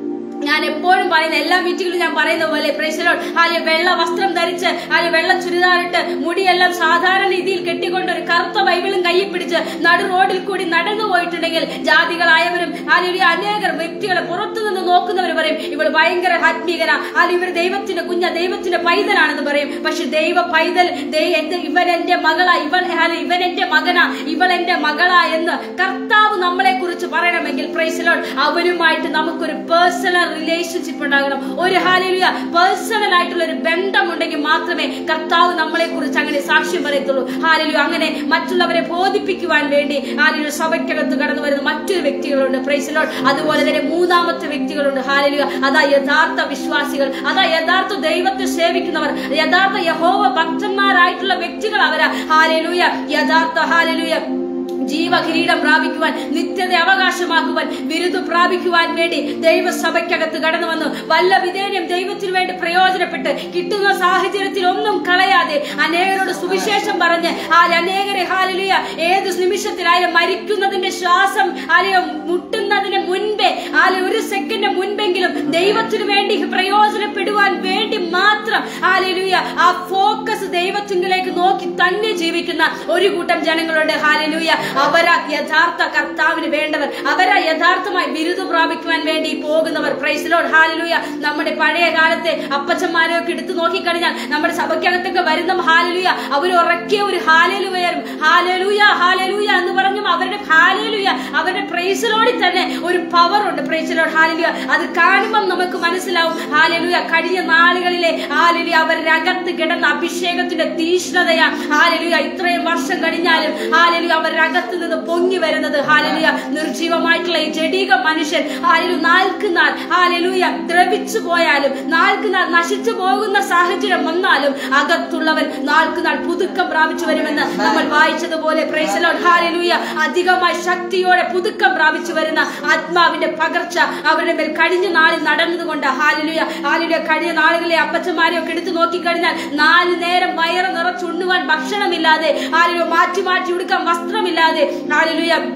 ഞാൻ എപ്പോഴും പറയുന്ന എല്ലാ മീറ്റിങ്ങിലും ഞാൻ പറയുന്ന പോലെ പ്രൈസലോൺ ഹാലിയ വെള്ള വസ്ത്രം ധരിച്ച് ഹാലിയ വെള്ള ചുരിദാറിട്ട് മുടിയെല്ലാം സാധാരണ രീതിയിൽ കെട്ടിക്കൊണ്ട് ഒരു കറുത്ത ബൈബിളും കയ്യിൽ പിടിച്ച് നടു റോഡിൽ കൂടി നടന്നു പോയിട്ടുണ്ടെങ്കിൽ ജാതികളായവരും ഹാലിയ അനേകർ വ്യക്തികളെ പുറത്തു നിന്ന് നോക്കുന്നവർ പറയും ഇവൾ ഭയങ്കര ആത്മീകന ഹാലി ഇവർ ദൈവത്തിന്റെ കുഞ്ഞ ദൈവത്തിന്റെ പൈതലാണെന്ന് പറയും പക്ഷെ ദൈവ പൈതൽ ദൈ- എന്റെ- ഇവൻ എന്റെ മകളാ ഇവൻ ഹാലി ഇവൻ എന്റെ മകനാ ഇവൾ എന്റെ മകളാ എന്ന് കർത്താവ് നമ്മളെ കുറിച്ച് പറയണമെങ്കിൽ പ്രൈസലോൺ അവരുമായിട്ട് നമുക്കൊരു പേഴ്സണൽ റിലേഷൻഷിപ്പ് ഉണ്ടാകണം ഒരു ഹാലിയ പേഴ്സണൽ ആയിട്ടുള്ള ഒരു ബന്ധമുണ്ടെങ്കിൽ മാത്രമേ കർത്താവ് നമ്മളെ കുറിച്ച് അങ്ങനെ സാക്ഷ്യം പറയത്തുള്ളൂ ഹാലിലു അങ്ങനെ മറ്റുള്ളവരെ ബോധിപ്പിക്കുവാൻ വേണ്ടി ഹാലിലു സഭയ്ക്കകത്ത് കടന്നു വരുന്ന മറ്റൊരു വ്യക്തികളുണ്ട് പ്രൈസലോൺ അതുപോലെ തന്നെ മൂന്നാമത്തെ വ്യക്തികളുണ്ട് ഹാലിലുയ അതാ യഥാർത്ഥ വിശ്വാസികൾ അതാ യഥാർത്ഥ ദൈവത്തെ സേവിക്കുന്നവർ യഥാർത്ഥ യഹോവ ഭക്തന്മാരായിട്ടുള്ള വ്യക്തികൾ അവരാ ഹാലിലുയ യഥാർത്ഥ ഹാലിലുയ ജീവകിരീടം പ്രാപിക്കുവാൻ നിത്യത അവകാശമാക്കുവാൻ ബിരുദു പ്രാപിക്കുവാൻ വേണ്ടി ദൈവസഭയ്ക്കകത്ത് കടന്നു വന്നു വല്ല വിധേയം ദൈവത്തിനു വേണ്ടി പ്രയോജനപ്പെട്ട് കിട്ടുന്ന സാഹചര്യത്തിൽ ഒന്നും കളയാതെ അനേകരോട് സുവിശേഷം പറഞ്ഞ് ആ അനേകരെ ഹാലിയ ഏത് നിമിഷത്തിലായാലും മരിക്കുന്നതിന്റെ ശ്വാസം ആലയോ മുട്ടുന്നതിന് മുൻപേ ആല ഒരു സെക്കൻഡ് മുൻപെങ്കിലും ദൈവത്തിനു വേണ്ടി പ്രയോജനപ്പെടുവാൻ വേണ്ടി മാത്രം ഹാലലുയ ആ ഫോക്കസ് ദൈവത്തിങ്കിലേക്ക് നോക്കി തന്നെ ജീവിക്കുന്ന ഒരു കൂട്ടം ജനങ്ങളുണ്ട് ഹാലലുയ അവരാ യഥാർത്ഥ കർത്താവിന് വേണ്ടവർ അവരാ യഥാർത്ഥമായി ബിരുദം പ്രാപിക്കുവാൻ വേണ്ടി പോകുന്നവർ പ്രൈസിലോട് ഹാലലുയ നമ്മുടെ പഴയ കാലത്തെ അപ്പച്ചന്മാരെയൊക്കെ എടുത്തു നോക്കിക്കഴിഞ്ഞാൽ നമ്മുടെ സഭയ്ക്കകത്തൊക്കെ വരുന്ന ഹാലലുയ അവർ ഉറക്കിയ ഒരു ഹാലലുയരും ഹാലലുയ ഹാലലുയ എന്ന് പറഞ്ഞും അവരുടെ ഹാലലുയ അവരുടെ പ്രൈസിലോടി തന്നെ ഒരു പവർ ഉണ്ട് പ്രൈസിലോട് ഹാലലുയ അത് കാണുമ്പം നമുക്ക് മനസ്സിലാവും ഹാലലുയ കഴിഞ്ഞ നാളുകളിലെ ഹാലലുയ അവരുടെ അകത്ത് കിടന്ന അഭിഷേകത്തിന്റെ തീഷ്ണതയാ ഹാലലുയ ഇത്രയും വർഷം കഴിഞ്ഞാലും ഹാലലുയ അവരുടെ അകത്ത് നിന്ന് പൊങ്ങി വരുന്നത് ഹാലലുയ നിർജീവമായിട്ടുള്ള ഈ ജഡീക മനുഷ്യൻ ഹാലലു നാൾക്കുനാൾ ഹാലലുയ ദ്രവിച്ചു പോയാലും നാൾക്കുനാൾ നശിച്ചു പോകുന്ന സാഹചര്യം വന്നാലും അകത്തുള്ളവൻ നാൾക്കുനാൾ പുതുക്കം പ്രാപിച്ചു വരുമെന്ന് നമ്മൾ വായിച്ചതുപോലെ പ്രൈസലോൺ ഹാലലുയ അധികമായി ശക്തിയോടെ പുതുക്കം പ്രാപിച്ചു വരുന്ന ആത്മാവിന്റെ പകർച്ച അവരുടെ മേൽ കഴിഞ്ഞ നാളിൽ നടന്നതുകൊണ്ട് ഹാലലുയ ഹാലലുയ കഴിഞ്ഞ നാളുകളിലെ അപ്പച്ചന്മാരെയൊക്കെ എടുത്തു നോക്കിക്കഴിഞ്ഞാൽ നാല് നേരം വയറ് നിറച്ചുണ്ണുവാൻ ഭക്ഷണമില്ലാതെ ഹാലലുയ മാറ്റി മാറ്റി ഉടുക്കാൻ വസ്ത്രമില്ലാതെ ഹാലലുയ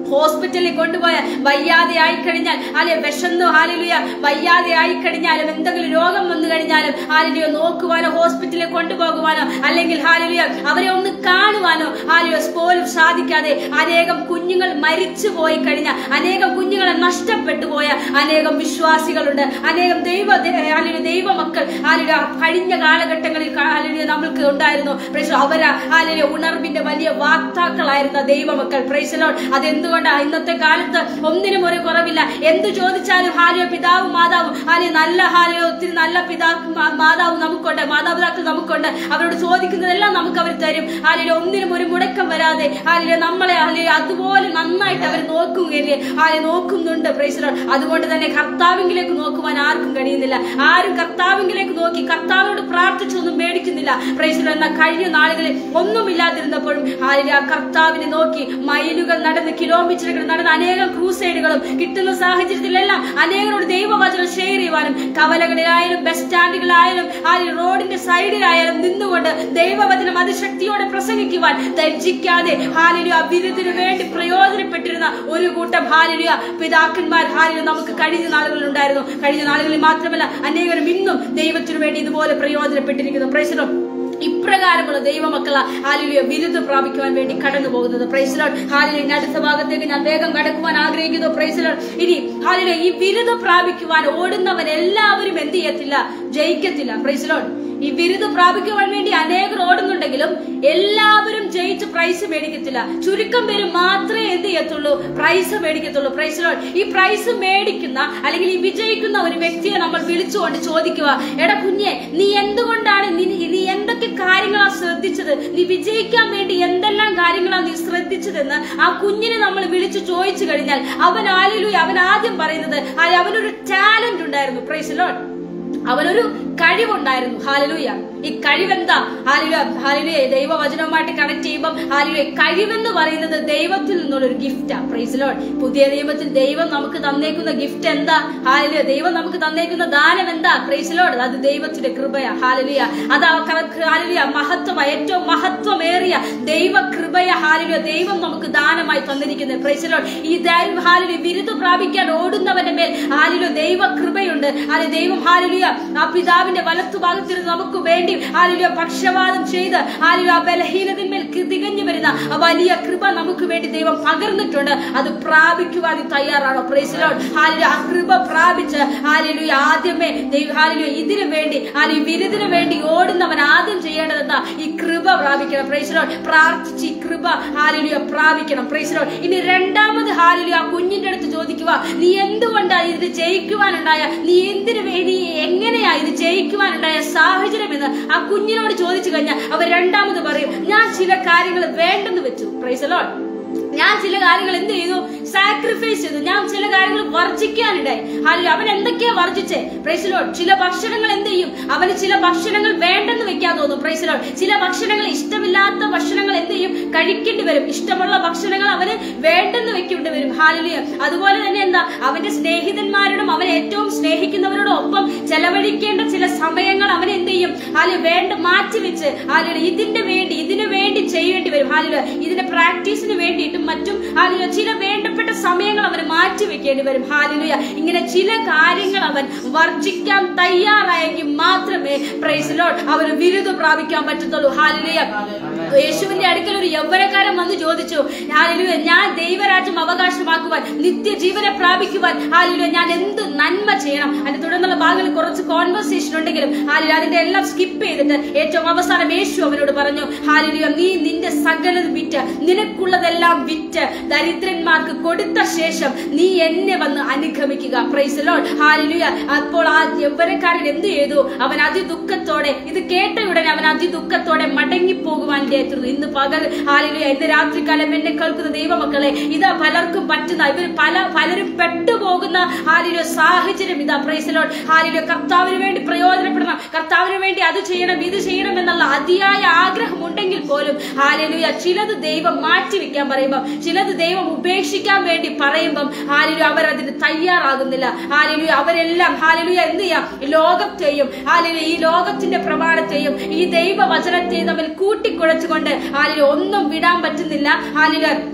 ഹോസ്പിറ്റലിൽ കൊണ്ടുപോയ വയ്യാതെ ആയി കഴിഞ്ഞാൽ അല്ലെ വിശന്നു ഹാലിലുയ വയ്യാതെ ആയി കഴിഞ്ഞാലും എന്തെങ്കിലും രോഗം വന്നു കഴിഞ്ഞാലും ഹാലിലുയ നോക്കുവാനോ ഹോസ്പിറ്റലിൽ കൊണ്ടുപോകുവാനോ അല്ലെങ്കിൽ ഹാലിലുയ അവരെ ഒന്ന് കാണുവാനോ ഹാലിലുയ പോലും സാധിക്കാതെ അനേകം കുഞ്ഞുങ്ങൾ മരിച്ചു പോയി കഴിഞ്ഞ അനേകം കുഞ്ഞുങ്ങളെ നഷ്ടപ്പെട്ടു പോയ അനേകം വിശ്വാസികളുണ്ട് അനേകം ദൈവ ഹാലിലുയ ദൈവമക്കൾ ഹാലിലുയ കഴിഞ്ഞ കാലഘട്ടങ്ങളിൽ ഹാലിലുയ നമ്മൾക്ക് ഉണ്ടായിരുന്നു പ്രൈസ് അവരാ ഹാലിലുയ ഉണർവിന്റെ വലിയ വാക്താക്കളായിരുന്ന ദൈവമക്കൾ പ്രൈസലോൺ അതെന്തുകൊണ്ടാണ് ഇന്നത്തെ കാലത്ത് ഒന്നിനും ഒരു കുറവില്ല എന്ത് ചോദിച്ചാലും ഹാലിയ പിതാവും മാതാവും ഹാലിയ നല്ല ഹാലിയ ഒത്തിരി നല്ല പിതാവ് മാ- മാതാവ് നമുക്കുണ്ട് മാതാപിതാക്കൾ നമുക്കുണ്ട് അവരോട് ചോദിക്കുന്നതെല്ലാം നമുക്ക് അവർ തരും ഹാലിയ ഒന്നിനും ഒരു മുടക്കം വരാതെ ഹാലിയ നമ്മളെ ഹാലിയ അതുപോലെ നന്നായിട്ട് അവർ നോക്കുകയില്ലേ ഹാലിയ നോക്കുന്നുണ്ട് പ്രൈസലോൺ അതുകൊണ്ട് തന്നെ കർത്താവിങ്കിലേക്ക് നോക്കുവാൻ ആർക്കും കഴിയുന്നില്ല ആരും കർത്താവിങ്കിലേക്ക് നോക്കി കർത്താവിനോട് പ്രാർത്ഥിച്ചൊന്നും മേടിക്കുന്നില്ല പ്രൈസലോ എന്നാൽ കഴിഞ്ഞ നാളുകളിൽ ഒന്നുമില്ലാതിരുന്നപ്പോഴും ഹാലിയ കർത്താവിനെ നോക്കി മൈലുകൾ നടന്ന് കിലോമീറ്ററുകൾ നടന്ന് അനേകം ക്രൂസൈഡുകളും കിട്ടുന്ന സാഹചര്യത്തിലെല്ലാം അനേകരോട് ദൈവവചനം ഷെയർ ചെയ്യുവാനും കവലകളിലായാലും ബസ് സ്റ്റാൻഡുകളായാലും ആ റോഡിന്റെ സൈഡിലായാലും നിന്നുകൊണ്ട് ദൈവവചനം അതിശക്തിയോടെ പ്രസംഗിക്കുവാൻ ധരിച്ചിക്കാതെ ഹാലിലു അഭിരുദ്ധിനു വേണ്ടി പ്രയോജനപ്പെട്ടിരുന്ന ഒരു കൂട്ടം ഹാലിലുയ പിതാക്കന്മാർ ഹാലിലു നമുക്ക് കഴിഞ്ഞ നാളുകളിൽ ഉണ്ടായിരുന്നു കഴിഞ്ഞ നാളുകളിൽ മാത്രമല്ല അനേകരും ഇന്നും ദൈവത്തിനു വേണ്ടി ഇതുപോലെ പ്രയോജനപ്പെട്ടിരിക്കുന്നു പ്രൈസലോ ഇപ്രകാരമുള്ള ദൈവമക്കള ഹാലിലിയ ബിരുദം പ്രാപിക്കുവാൻ വേണ്ടി കടന്നു പോകുന്നത് പ്രൈസലോൺ ഹാലിലിന്റെ അടുത്ത ഭാഗത്തേക്ക് ഞാൻ വേഗം കടക്കുവാൻ ആഗ്രഹിക്കുന്നു പ്രൈസലോൺ ഇനി ഹാലിലിയ ഈ ബിരുദം പ്രാപിക്കുവാൻ ഓടുന്നവൻ എല്ലാവരും എന്ത് ചെയ്യത്തില്ല ജയിക്കത്തില്ല പ്രൈസലോൺ ഈ ബിരുദം പ്രാപിക്കുവാൻ വേണ്ടി അനേകർ ഓടുന്നുണ്ടെങ്കിലും എല്ലാവരും ജയിച്ച് പ്രൈസ് മേടിക്കത്തില്ല ചുരുക്കം പേര് മാത്രമേ എന്ത് ചെയ്യത്തുള്ളൂ പ്രൈസ് മേടിക്കത്തുള്ളൂ പ്രൈസിലോൺ ഈ പ്രൈസ് മേടിക്കുന്ന അല്ലെങ്കിൽ ഈ വിജയിക്കുന്ന ഒരു വ്യക്തിയെ നമ്മൾ വിളിച്ചുകൊണ്ട് ചോദിക്കുക എടാ കുഞ്ഞെ നീ എന്തുകൊണ്ടാണ് നീ- നീ എന്തൊക്കെ കാര്യങ്ങളാണ് ശ്രദ്ധിച്ചത് നീ വിജയിക്കാൻ വേണ്ടി എന്തെല്ലാം കാര്യങ്ങളാണ് നീ ശ്രദ്ധിച്ചതെന്ന് ആ കുഞ്ഞിനെ നമ്മൾ വിളിച്ചു ചോദിച്ചു കഴിഞ്ഞാൽ അവൻ ആലിലു അവൻ ആദ്യം പറയുന്നത് ആ അവനൊരു ടാലന്റ് ഉണ്ടായിരുന്നു പ്രൈസിലോൺ അവനൊരു കഴിവുണ്ടായിരുന്നു ഹാലലൂയ ഈ കഴിവെന്താ ഹാലിലുയ ഹാലിലുയ ദൈവവചനവുമായിട്ട് കണക്ട് ചെയ്യുമ്പോൾ ഹാലിലുയ കഴിവെന്ന് പറയുന്നത് ദൈവത്തിൽ നിന്നുള്ള ഒരു ഗിഫ്റ്റാ പ്രൈസിലോൺ പുതിയ നിയമത്തിൽ ദൈവം നമുക്ക് തന്നേക്കുന്ന ഗിഫ്റ്റ് എന്താ ഹാലിലുയ ദൈവം നമുക്ക് തന്നേക്കുന്ന ദാനം എന്താ പ്രൈസിലോൺ അത് ദൈവത്തിന്റെ കൃപയാ ഹാലിലുയ അത് ഹാലിലുയ മഹത്വം ഏറ്റവും മഹത്വമേറിയ ദൈവ കൃപയ ഹാലിലുയ ദൈവം നമുക്ക് ദാനമായി തന്നിരിക്കുന്നത് പ്രൈസിലോൺ ഈ ദൈവ ഹാലിലുയ ബിരുദം പ്രാപിക്കാൻ ഓടുന്നവന്റെ മേൽ ഹാലിലുയ ദൈവ കൃപയുണ്ട് ഹാലി ദൈവം ഹാലിലുയ ആ പിതാവിന്റെ വലത്തുഭാഗത്തിരുന്ന് നമുക്ക് വേണ്ടി ഹാലിലുയ പക്ഷപാതം ചെയ്ത് ഹാലിലുയ ആ ബലഹീനതന്മേൽ കി- തികഞ്ഞു വരുന്ന ആ വലിയ കൃപ നമുക്ക് വേണ്ടി ദൈവം പകർന്നിട്ടുണ്ട് അത് പ്രാപിക്കുവാൻ നീ തയ്യാറാണോ പ്രൈസിലോൺ ഹാലിലുയ ആ കൃപ പ്രാപിച്ച് ഹാലിലുയ ആദ്യമേ ദൈവം ഹാലിലുയ ഇതിനു വേണ്ടി ഹാലി ബിരുദിനു വേണ്ടി ഓടുന്നവൻ ആദ്യം ചെയ്യേണ്ടതെന്താ ഈ കൃപ പ്രാപിക്കണം പ്രൈസിലോൺ പ്രാർത്ഥിച്ച് ഈ കൃപ ഹാലിലുയ പ്രാപിക്കണം പ്രൈസിലോൺ ഇനി രണ്ടാമത് ഹാലിലുയ ആ കുഞ്ഞിന്റെ അടുത്ത് ചോദിക്കുക നീ എന്തുകൊണ്ടാ ഇതിന് ജയിക്കുവാനുണ്ടായ നീ എന്തിനു വേണ്ടി എങ്ങനെയാ ഇത് ജയിക്കുവാനുണ്ടായ സാഹചര്യം എന്ന് ആ കുഞ്ഞിനോട് ചോദിച്ചു കഴിഞ്ഞാൽ അവർ രണ്ടാമത് പറയും ഞാൻ ചില കാര്യങ്ങൾ വേണ്ടെന്ന് വെച്ചു പ്രൈസലോൺ ഞാൻ ചില കാര്യങ്ങൾ എന്ത് ചെയ്തു സാക്രിഫൈസ് ചെയ്തു ഞാൻ ചില കാര്യങ്ങൾ വർജിക്കാനിടായി അല്ല അവൻ എന്തൊക്കെയാ വർജിച്ചേ പ്രൈസിലോൺ ചില ഭക്ഷണങ്ങൾ എന്ത് ചെയ്യും അവന് ചില ഭക്ഷണങ്ങൾ വേണ്ടെന്ന് വെക്കാൻ തോന്നും പ്രൈസിലോൺ ചില ഭക്ഷണങ്ങൾ ഇഷ്ടമില്ലാത്ത ഭക്ഷണങ്ങൾ എന്ത് ചെയ്യും കഴിക്കേണ്ടി വരും ഇഷ്ടമുള്ള ഭക്ഷണങ്ങൾ അവന് വേണ്ടെന്ന് വെക്കേണ്ടി വരും ഹാലിലിയ അതുപോലെ തന്നെ എന്താ അവന്റെ സ്നേഹിതന്മാരോടും അവൻ ഏറ്റവും സ്നേഹിക്കുന്നവരോടും ഒപ്പം ചെലവഴിക്കേണ്ട ചില സമയങ്ങൾ അവൻ എന്ത് ചെയ്യും ഹാലി വേണ്ട മാറ്റിവെച്ച് ഹാലില ഇതിന്റെ വേണ്ടി ഇതിനു വേണ്ടി ചെയ്യേണ്ടി വരും ഹാലില ഇതിന്റെ പ്രാക്ടീസിന് വേണ്ടിയിട്ടും മറ്റും ഹാലില ചില വേണ്ടപ്പെട്ട സമയങ്ങൾ അവന് മാറ്റി വെക്കേണ്ടി വരും ഹാലിലുയ ഇങ്ങനെ ചില കാര്യങ്ങൾ അവൻ വർജിക്കാൻ തയ്യാറായെങ്കിൽ മാത്രമേ പ്രൈസിലോട്ട് അവന് ബിരുദം പ്രാപിക്കാൻ പറ്റത്തുള്ളൂ ഹാലിലുയ യേശുവിന്റെ അടുക്കൽ ഒരു യൗവനക്കാരൻ വന്ന് ചോദിച്ചു ഹാലിലുയ ഞാൻ ദൈവരാജ്യം അവകാശമാക്കുവാൻ നിത്യജീവനെ പ്രാപിക്കുവാൻ ഹാലിലുയ ഞാൻ എന്ത് നന്മ ചെയ്യണം അതിന്റെ തുടർന്നുള്ള ഭാഗങ്ങളിൽ കുറച്ച് കോൺവെർസേഷൻ ഉണ്ടെങ്കിലും ഹാലില അതിന്റെ എല്ലാം സ്കിപ്പ് ചെയ്തിട്ട് ഏറ്റവും അവസാനം യേശു അവനോട് പറഞ്ഞു ഹാലിലുയ നീ നിന്റെ സകലത് വിറ്റ് നിനക്കുള്ളതെല്ലാം വിറ്റ് ദരിദ്രന്മാർക്ക് കൊടുത്ത ശേഷം നീ എന്നെ വന്ന് അനുഗമിക്കുക പ്രൈസ് ലോഡ് ഹാലിലുയ അപ്പോൾ ആ യൗവനക്കാരൻ എന്ത് ചെയ്തു അവൻ അതിദുഃഖത്തോടെ ഇത് കേട്ട ഉടനെ അവൻ അതിദുഃഖത്തോടെ മടങ്ങിപ്പോകുവാൻ ഇടയായിരുന്നു ഇന്ന് പകൽ ഹാലിലുയ ഇന്ന് രാത്രികാലം എന്നെ കേൾക്കുന്ന ദൈവമക്കളെ ഇതാ പലർക്കും പറ്റുന്ന ഇവർ പല പലരും പെട്ടുപോകുന്ന ഹാലിലോ സാഹചര്യം ഇതാ പ്രൈസ് ലോഡ് ഹാലിലോ കർത്താവിന് വേണ്ടി പ്രയോജനപ്പെടണം കർത്താവിന് വേണ്ടി അത് ചെയ്യണം ഇത് ചെയ്യണം എന്നുള്ള അതിയായ ആഗ്രഹം ഉണ്ടെങ്കിൽ പോലും ഹാലിലുയ ചിലത് ദൈവം മാറ്റിവെക്കാൻ പറയുമ്പോൾ ചിലത് ദൈവം ഉപേക്ഷിക്കാൻ വേണ്ടി പറയുമ്പം ഹാലിലു അവർ അതിന് തയ്യാറാകുന്നില്ല ഹാലിലു അവരെല്ലാം ഹാലിലുയ എന്ത് ചെയ്യാം ഈ ലോകത്തെയും ഹാലിലു ഈ ലോകത്തിന്റെ പ്രമാണത്തെയും ഈ ദൈവവചനത്തെയും തമ്മിൽ കൂട്ടിക്കുഴച്ചുകൊണ്ട് ഹാലിലു ഒന്നും വിടാൻ പറ്റുന്നില്ല ഹാലിലു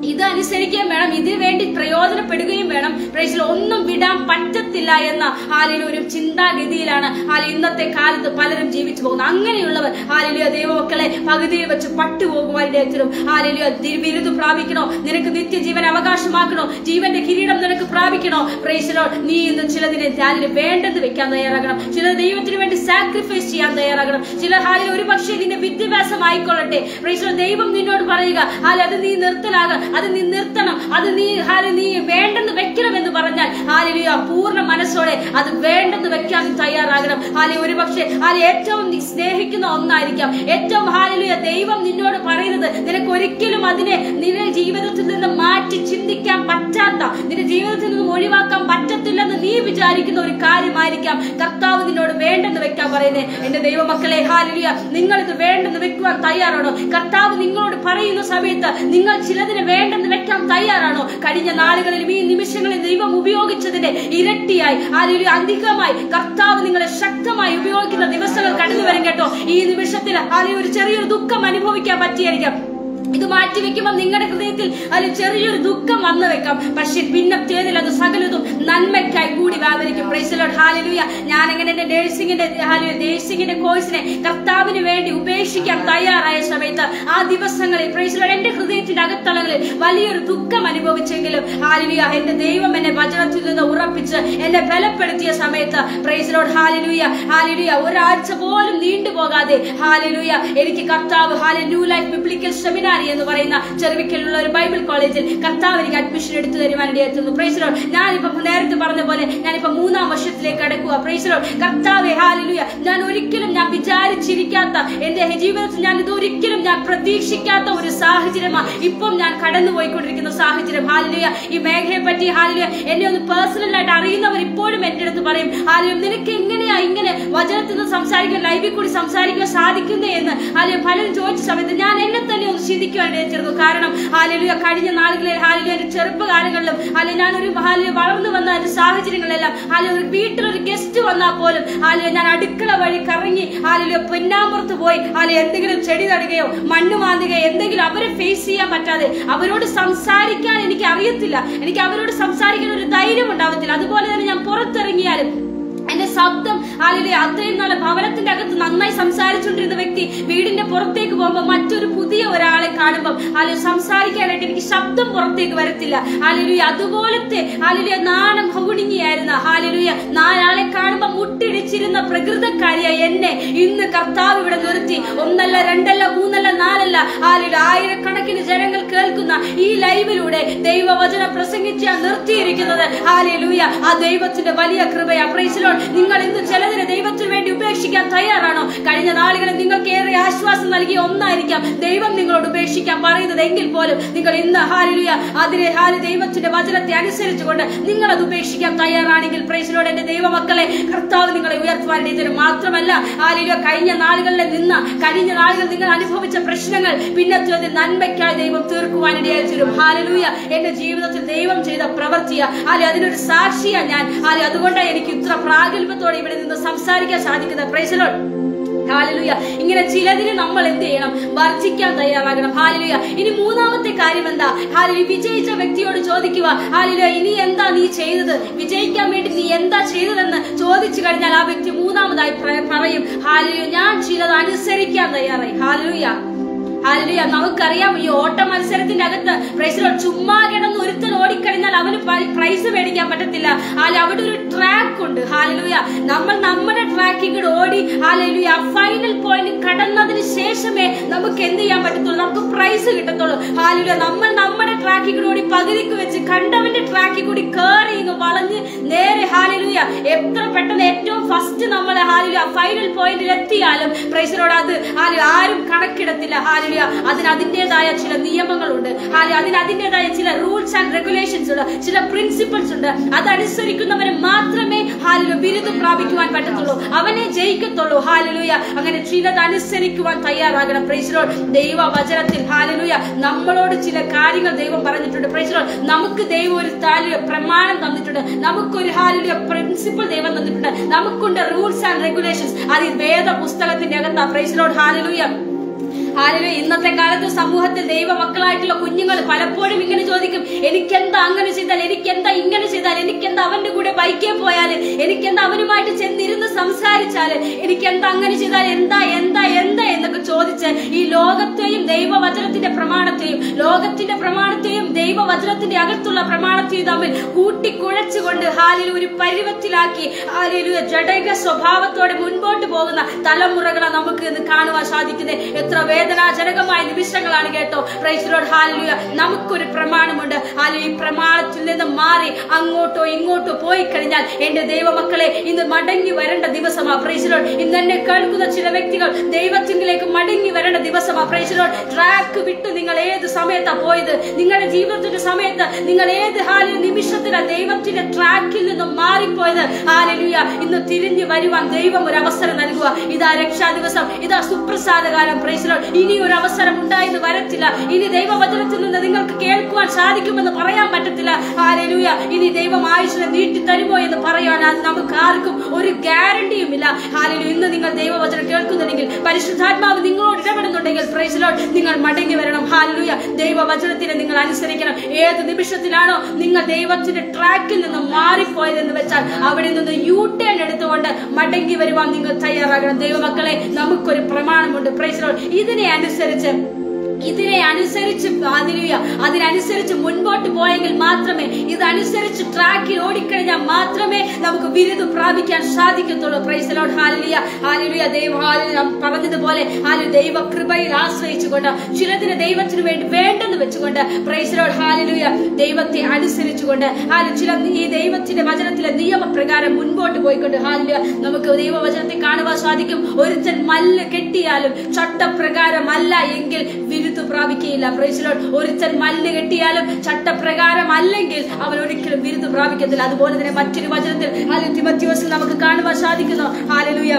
ഇത് അനുസരിക്കുകയും വേണം ഇതിനു വേണ്ടി പ്രയോജനപ്പെടുകയും വേണം പ്രൈസിൽ ഒന്നും വിടാൻ പറ്റത്തില്ല എന്ന ഹാലിലു ഒരു ചിന്താഗതിയിലാണ് ഹാലി ഇന്നത്തെ കാലത്ത് പലരും ജീവിച്ചു പോകുന്നത് അങ്ങനെയുള്ളവർ ഹാലിലിയ ദൈവമക്കളെ പകുതിയിൽ വെച്ച് പട്ടുപോകുവാൻ ഇടയത്തിലും ഹാലിലിയ ബിരുദ് പ്രാപിക്കണോ നിനക്ക് നിത്യജീവൻ അവകാശമാക്കണോ ജീവന്റെ കിരീടം നിനക്ക് പ്രാപിക്കണോ പ്രൈസിലോ നീ ഇന്ന് ചിലതിനെ ധ്യാനിൽ വേണ്ടത് വെക്കാൻ തയ്യാറാകണം ചിലർ ദൈവത്തിന് വേണ്ടി സാക്രിഫൈസ് ചെയ്യാൻ തയ്യാറാകണം ചിലർ ഹാലിൽ ഒരു പക്ഷേ നിന്റെ വിദ്യാഭ്യാസം ആയിക്കൊള്ളട്ടെ പ്രൈസിലോ ദൈവം നിന്നോട് പറയുക ഹാലി അത് നീ നിർത്തലാക അത് നീ നിർത്തണം അത് നീ ഹാലി നീ വേണ്ടെന്ന് വെക്കണം എന്ന് പറഞ്ഞാൽ ഹാലിലിയ പൂർണ്ണ മനസ്സോടെ അത് വേണ്ടെന്ന് വെക്കാൻ നീ തയ്യാറാകണം ഹാലി ഒരു പക്ഷേ ഹാലി ഏറ്റവും നീ സ്നേഹിക്കുന്ന ഒന്നായിരിക്കാം ഏറ്റവും ഹാലിലിയ ദൈവം നിന്നോട് പറയുന്നത് നിനക്ക് ഒരിക്കലും അതിനെ നിന്റെ ജീവിതത്തിൽ നിന്ന് മാറ്റി ചിന്തിക്കാൻ പറ്റാത്ത നിന്റെ ജീവിതത്തിൽ നിന്നും ഒഴിവാക്കാൻ പറ്റത്തില്ലെന്ന് നീ വിചാരിക്കുന്ന ഒരു കാര്യമായിരിക്കാം കർത്താവ് നിന്നോട് വേണ്ടെന്ന് വെക്കാൻ പറയുന്നത് എന്റെ ദൈവമക്കളെ ഹാലിലിയ നിങ്ങൾ ഇത് വേണ്ടെന്ന് വെക്കുവാൻ തയ്യാറാണോ കർത്താവ് നിങ്ങളോട് പറയുന്ന സമയത്ത് നിങ്ങൾ ചിലതിന് വേണ്ടെന്ന് വെക്കാൻ തയ്യാറാണോ കഴിഞ്ഞ നാളുകളിലും ഈ നിമിഷങ്ങളിൽ ദൈവം ഉപയോഗിച്ചതിന്റെ ഇരട്ടിയായി ഹാലിലിയ അധികമായി കർത്താവ് നിങ്ങളെ ശക്തമായി ഉപയോഗിക്കുന്ന ദിവസങ്ങൾ കടന്നു വരും കേട്ടോ ഈ നിമിഷത്തിൽ ഹാലി ഒരു ചെറിയൊരു ദുഃഖം അനുഭവിക്കാൻ പറ്റിയായിരിക്കാം ഇത് മാറ്റി വെക്കുമ്പോൾ നിങ്ങളുടെ ഹൃദയത്തിൽ അതിൽ ചെറിയൊരു ദുഃഖം വന്നു വെക്കാം പക്ഷെ പിന്നത്തേതിൽ അത് സകലതും നന്മയ്ക്കായി കൂടി വ്യാപരിക്കും പ്രൈസലോട് ഹാലലുയ ഞാൻ അങ്ങനെ എന്റെ നേഴ്സിംഗിന്റെ നേഴ്സിംഗിന്റെ കോഴ്സിനെ കർത്താവിന് വേണ്ടി ഉപേക്ഷിക്കാൻ തയ്യാറായ സമയത്ത് ആ ദിവസങ്ങളിൽ പ്രൈസലോട് എന്റെ ഹൃദയത്തിന്റെ അകത്തളങ്ങളിൽ വലിയൊരു ദുഃഖം അനുഭവിച്ചെങ്കിലും ഹാലലുയ എന്റെ ദൈവം എന്നെ വചനത്തിൽ നിന്ന് ഉറപ്പിച്ച് എന്നെ ബലപ്പെടുത്തിയ സമയത്ത് പ്രൈസലോട് ഹാലലുയ ഹാലലുയ ഒരാഴ്ച പോലും നീണ്ടുപോകാതെ ഹാലലുയ എനിക്ക് കർത്താവ് ഹാല ന്യൂ ലൈഫ് ബിബ്ലിക്കൽ സെമിനാരി എന്ന് പറയുന്ന ചെറുവിക്കലുള്ള ഒരു ബൈബിൾ കോളേജിൽ കർത്താവ് എനിക്ക് അഡ്മിഷൻ എടുത്തു തരുവാൻ ഇടയായിരുന്നു പ്രൈസലോ ഞാനിപ്പോ നേരത്തെ പറഞ്ഞ പോലെ ഞാനിപ്പോ മൂന്നാം വർഷത്തിലേക്ക് കടക്കുക പ്രൈസലോ കർത്താവെ ഹാലലുയ ഞാൻ ഒരിക്കലും ഞാൻ വിചാരിച്ചിരിക്കാത്ത എന്റെ ജീവിതത്തിൽ ഞാൻ ഇത് ഒരിക്കലും ഞാൻ പ്രതീക്ഷിക്കാത്ത ഒരു സാഹചര്യമാണ് ഇപ്പം ഞാൻ കടന്നുപോയിക്കൊണ്ടിരിക്കുന്ന സാഹചര്യം ഹാലലുയ ഈ മേഘയെ പറ്റി ഹാലലുയ എന്നെ ഒന്ന് പേഴ്സണൽ ആയിട്ട് അറിയുന്നവർ ഇപ്പോഴും എന്റെ അടുത്ത് പറയും ഹാലലും നിനക്ക് എങ്ങനെയാ ഇങ്ങനെ വചനത്തിൽ നിന്ന് സംസാരിക്കാൻ ലൈവിൽ കൂടി സംസാരിക്കാൻ സാധിക്കുന്നേ എന്ന് ഹാലു പലരും ചോദിച്ച സമയത്ത് ഞാൻ എന്നെ തന്നെ ഒന്ന് ചിന്തിക്കുവാൻ ഇടയായിരുന്നു കാരണം ഹാലലുയ കഴിഞ്ഞ നാളുകളിൽ ഹാലലുയ എന്റെ ചെറുപ്പകാലങ്ങളിലും ഹാലു ഞാൻ ഒരു ഹാലു വളർന്നു വന്ന എന്റെ സാഹചര്യങ്ങളെല്ലാം ഹാലു ഒരു വീട്ടിലൊരു ഗസ്റ്റ് വന്നാൽ പോലും ഹാലു ഞാൻ അടുക്കള വഴി കറങ്ങി ഹാലലുയ പൊന്നാമ്പുറത്ത് പോയി ഹാലു എന്തെങ്കിലും ചെടി നടുകയോ മണ്ണ് മാന്തുകയോ എന്തെങ്കിലും അവരെ ഫേസ് ചെയ്യാൻ പറ്റാതെ അവരോട് സംസാരിക്കാൻ എനിക്ക് അറിയത്തില്ല എനിക്ക് അവരോട് സംസാരിക്കാൻ ഒരു ധൈര്യം ഉണ്ടാവത്തില്ല അതുപോലെ തന്നെ ഞാൻ പുറത്തിറങ്ങിയാലും എന്റെ ശബ്ദം ആലിലെ അത്രയും നല്ല ഭവനത്തിന്റെ അകത്ത് നന്നായി സംസാരിച്ചുകൊണ്ടിരുന്ന വ്യക്തി വീടിന്റെ പുറത്തേക്ക് പോകുമ്പോൾ മറ്റൊരു പുതിയ ഒരാളെ കാണുമ്പോൾ ആലു സംസാരിക്കാനായിട്ട് എനിക്ക് ശബ്ദം പുറത്തേക്ക് വരത്തില്ല ആലുയ അതുപോലത്തെ ആലുയ നാണം കുടുങ്ങിയായിരുന്ന ഹാലുയ നാലാളെ കാണുമ്പോൾ മുട്ടിടിച്ചിരുന്ന പ്രകൃതക്കാരിയായ എന്നെ ഇന്ന് കർത്താവ് ഇവിടെ നിർത്തി ഒന്നല്ല രണ്ടല്ല മൂന്നല്ല നാലല്ല ആലുല ആയിരക്കണക്കിന് ജനങ്ങൾ കേൾക്കുന്ന ഈ ലൈവിലൂടെ ദൈവവചനം പ്രസംഗിച്ച് നിർത്തിയിരിക്കുന്നത് ഹാലൂയ ആ ദൈവത്തിന്റെ വലിയ കൃപയാ പ്രൈസിലോ നിങ്ങൾ ഇന്ന് ചിലതിനെ ദൈവത്തിന് വേണ്ടി ഉപേക്ഷിക്കാൻ തയ്യാറാണോ കഴിഞ്ഞ നാളുകളിൽ നിങ്ങൾക്ക് ഏറെ ആശ്വാസം നൽകിയ ഒന്നായിരിക്കാം ദൈവം നിങ്ങളോട് ഉപേക്ഷിക്കാൻ പറയുന്നത് എങ്കിൽ പോലും നിങ്ങൾ ഇന്ന് ഹാലിലുയ അതിനെ ഹാലി ദൈവത്തിന്റെ വചനത്തെ അനുസരിച്ചുകൊണ്ട് നിങ്ങൾ അത് ഉപേക്ഷിക്കാൻ തയ്യാറാണെങ്കിൽ പ്രൈസിലോട് എന്റെ ദൈവമക്കളെ കർത്താവ് നിങ്ങളെ ഉയർത്തുവാൻ ഇതിന് മാത്രമല്ല ഹാലിലുയ കഴിഞ്ഞ നാളുകളിൽ നിന്ന് കഴിഞ്ഞ നാളുകൾ നിങ്ങൾ അനുഭവിച്ച പ്രശ്നങ്ങൾ പിന്നത്തെ നന്മയ്ക്കായി ദൈവം തീർക്കുവാൻ ഇടയായിത്തീരും ഹാലലൂയ എന്റെ ജീവിതത്തിൽ ദൈവം ചെയ്ത പ്രവൃത്തിയ ഹാലി അതിനൊരു സാക്ഷിയാ ഞാൻ ഹാലി അതുകൊണ്ടാണ് എനിക്ക് ഇത്ര പ്രാഗൽഭ്യത്തോടെ ഇവിടെ നിന്ന് സംസാരിക്കാൻ സാധിക്കുന്നത് പ്രൈസലോട് ഹാലലുയ ഇങ്ങനെ ചിലതിന് നമ്മൾ എന്ത് ചെയ്യണം വർജിക്കാൻ തയ്യാറാകണം ഹാലലുയ ഇനി മൂന്നാമത്തെ കാര്യം എന്താ ഹാലലു വിജയിച്ച വ്യക്തിയോട് ചോദിക്കുക ഹാലലുയ ഇനി എന്താ നീ ചെയ്തത് വിജയിക്കാൻ വേണ്ടി നീ എന്താ ചെയ്തതെന്ന് ചോദിച്ചു കഴിഞ്ഞാൽ ആ വ്യക്തി മൂന്നാമതായി പ്ര- പറയും ഹാലലുയ ഞാൻ ചിലത് അനുസരിക്കാൻ തയ്യാറായി ഹാലലുയ ഹാലലുയ നമുക്കറിയാം ഈ ഓട്ട മത്സരത്തിന്റെ അകത്ത് പ്രൈസിലോ ചുമ്മാ കിടന്ന് ഒരുത്തൻ ഓടിക്കഴിഞ്ഞാൽ അവന് പ- പ്രൈസ് മേടിക്കാൻ പറ്റത്തില്ല ഹാല അവിടെ ഒരു ട്രാക്ക് ഉണ്ട് ഹാലലുയ നമ്മൾ നമ്മുടെ ട്രാക്കിൽ കൂടെ ഓടി ഹാലലുയ ഫൈനൽ പോയിന്റ് കടന്നതിന് ശേഷമേ നമുക്ക് എന്ത് ചെയ്യാൻ പറ്റത്തുള്ളൂ നമുക്ക് പ്രൈസ് കിട്ടത്തുള്ളൂ ഹാലലുയ നമ്മൾ നമ്മുടെ ട്രാക്കിൽ കൂടെ ഓടി പകുതിക്ക് വെച്ച് കണ്ടവന്റെ ട്രാക്കിൽ കൂടി കേറി ഇങ്ങ് വളഞ്ഞ് നേരെ ഹാലലുയ എത്ര പെട്ടെന്ന് ഏറ്റവും ഫസ്റ്റ് നമ്മൾ ഹാലലുയ ഫൈനൽ പോയിന്റിൽ എത്തിയാലും പ്രൈസിനോട് അത് ഹാലു ആരും കണക്കിടത്തില്ല ഹാലലുയ അതിന് അതിൻ്റെതായ ചില നിയമങ്ങളുണ്ട് ഹാലു അതിന് അതിൻ്റെതായ ചില റൂൾസ് ആൻഡ് റെഗുലേഷൻസ് ഉണ്ട് ചില പ്രിൻസിപ്പിൾസ് ഉണ്ട് അതനുസരിക്കുന്നവന് മാത്രമേ ഹാലിലു ബിരുദം പ്രാപിക്കുവാൻ പറ്റത്തുള്ളൂ അവനെ ജയിക്കത്തുള്ളൂ ഹാലലുയ അങ്ങനെ ചിലത് അനുസരിക്കുവാൻ തയ്യാറാകണം പ്രൈസിലോൾ ദൈവ വചനത്തിൽ ഹാലലുയ നമ്മളോട് ചില കാര്യങ്ങൾ ദൈവം പറഞ്ഞിട്ടുണ്ട് പ്രൈസിലോൾ നമുക്ക് ദൈവം ഒരു താല്യ പ്രമാണം തന്നിട്ടുണ്ട് നമുക്കൊരു ഹാലലുയ പ്രിൻസിപ്പിൾ ദൈവം തന്നിട്ടുണ്ട് നമുക്കുണ്ട് റൂൾസ് ആൻഡ് റെഗുലേഷൻസ് അത് ഈ വേദ പുസ്തകത്തിന്റെ അകത്താ പ്രൈസിലോട് ഹാലലുയ ഹാലലൂയ ഇന്നത്തെ കാലത്ത് സമൂഹത്തിൽ ദൈവ മക്കളായിട്ടുള്ള കുഞ്ഞുങ്ങൾ പലപ്പോഴും ഇങ്ങനെ ചോദിക്കും എനിക്കെന്താ അങ്ങനെ ചെയ്താൽ എനിക്കെന്താ ഇങ്ങനെ ചെയ്താൽ എനിക്കെന്താ അവന്റെ കൂടെ ബൈക്കിൽ പോയാൽ എനിക്കെന്താ അവനുമായിട്ട് ചെന്നിരുന്ന് സംസാരിച്ചാൽ എനിക്കെന്താ അങ്ങനെ ചെയ്താൽ എന്താ എന്താ എന്താ എന്നൊക്കെ ചോദിച്ച് ഈ ലോകത്തെയും ദൈവവചനത്തിന്റെ പ്രമാണത്തെയും ലോകത്തിന്റെ പ്രമാണത്തെയും ദൈവവചനത്തിന്റെ അകത്തുള്ള പ്രമാണത്തെയും തമ്മിൽ കൂട്ടിക്കുഴച്ചുകൊണ്ട് ഹാലിൽ ഒരു പരുവത്തിലാക്കി ഹാലിൽ ജഡക സ്വഭാവത്തോടെ മുൻപോട്ട് പോകുന്ന തലമുറകളെ നമുക്ക് ഇന്ന് കാണുവാൻ സാധിക്കുന്നത് എത്ര വേദനാജനകമായ നിമിഷങ്ങളാണ് കേട്ടോ പ്രൈസിലോട് ഹാലിലുയ നമുക്കൊരു പ്രമാണമുണ്ട് ഹാലു ഈ പ്രമാണത്തിൽ നിന്ന് മാറി അങ്ങോട്ടോ ഇങ്ങോട്ടോ പോയി കഴിഞ്ഞാൽ എന്റെ ദൈവമക്കളെ ഇന്ന് മടങ്ങി വരേണ്ട ദിവസമാ പ്രൈസിലോട് ഇന്ന് എന്നെ കേൾക്കുന്ന ചില വ്യക്തികൾ ദൈവത്തിങ്കിലേക്ക് മടങ്ങി വരേണ്ട ദിവസമാ പ്രൈസിലോട് ട്രാക്ക് വിട്ട് നിങ്ങൾ ഏത് സമയത്താ പോയത് നിങ്ങളുടെ ജീവിതത്തിന്റെ സമയത്ത് നിങ്ങൾ ഏത് ഹാലിൽ നിമിഷത്തിലാ ദൈവത്തിന്റെ ട്രാക്കിൽ നിന്നും മാറിപ്പോയത് ഹാലലുയ ഇന്ന് തിരിഞ്ഞു വരുവാൻ ദൈവം ഒരു അവസരം നൽകുക ഇതാ രക്ഷാ ദിവസം ഇതാ സുപ്രസാദകാലം പ്രൈസിലോ ഇനി ഒരു അവസരം ഉണ്ടായെന്ന് വരത്തില്ല ഇനി ദൈവവചനത്തിൽ നിന്ന് നിങ്ങൾക്ക് കേൾക്കുവാൻ സാധിക്കുമെന്ന് പറയാൻ പറ്റത്തില്ല ഹാലലുയ ഇനി ദൈവം ആയുഷിനെ നീട്ടി തരുമോ എന്ന് പറയാൻ അത് നമുക്ക് ആർക്കും ഒരു ഗ്യാരണ്ടിയുമില്ല ഹാലലു ഇന്ന് നിങ്ങൾ ദൈവവചനം കേൾക്കുന്നുണ്ടെങ്കിൽ പരിശുദ്ധാത്മാവ് നിങ്ങളോട് ഇടപെടുന്നുണ്ടെങ്കിൽ പ്രൈസിലോ നിങ്ങൾ മടങ്ങി വരണം ഹാലലുയ ദൈവവചനത്തിനെ നിങ്ങൾ അനുസരിക്കണം ഏത് നിമിഷത്തിലാണോ നിങ്ങൾ ദൈവത്തിന്റെ ട്രാക്കിൽ നിന്ന് മാറിപ്പോയതെന്ന് വെച്ചാൽ അവിടെ നിന്ന് യു ടേൺ എടുത്തുകൊണ്ട് മടങ്ങി വരുവാൻ നിങ്ങൾ തയ്യാറാകണം ദൈവമക്കളെ നമുക്കൊരു പ്രമാണമുണ്ട് പ്രൈസിലോ ഇതിനെ അനുസരിച്ച് ഇതിനെ അനുസരിച്ച് ഹാലലുയ അതിനനുസരിച്ച് മുൻപോട്ട് പോയെങ്കിൽ മാത്രമേ ഇതനുസരിച്ച് ട്രാക്കിൽ ഓടിക്കഴിഞ്ഞാൽ മാത്രമേ നമുക്ക് ബിരുദം പ്രാപിക്കാൻ സാധിക്കത്തുള്ളൂ പ്രൈസലോട് ഹാലിയ ഹാലിയ ദൈവ ഹാലിയ പറഞ്ഞതുപോലെ ഹാലു ദൈവ കൃപയിൽ ആശ്രയിച്ചുകൊണ്ട് ചിലതിന് ദൈവത്തിന് വേണ്ടി വേണ്ടെന്ന് വെച്ചുകൊണ്ട് പ്രൈസലോട് ഹാലിലുയ ദൈവത്തെ അനുസരിച്ചുകൊണ്ട് ഹാലു ചില ഈ ദൈവത്തിന്റെ വചനത്തിലെ നിയമപ്രകാരം മുൻപോട്ട് പോയിക്കൊണ്ട് ഹാലിയ നമുക്ക് ദൈവവചനത്തെ കാണുവാൻ സാധിക്കും ഒരുത്തൻ മല്ല് കെട്ടിയാലും ചട്ടപ്രകാരമല്ല എങ്കിൽ ബിരുദം പ്രാപിക്കുകയില്ല പ്രൈസലോട് ഒരുത്തൻ മല്ല് കെട്ടിയാലും ചട്ടപ്രകാരം അല്ലെങ്കിൽ അവൻ ഒരിക്കലും ബിരുദം പ്രാപിക്കത്തില്ല അതുപോലെ തന്നെ മറ്റൊരു വചനത്തിൽ ഹാലു തിമത്യോസിൽ നമുക്ക് കാണുവാൻ സാധിക്കുന്നു ഹാലലുയ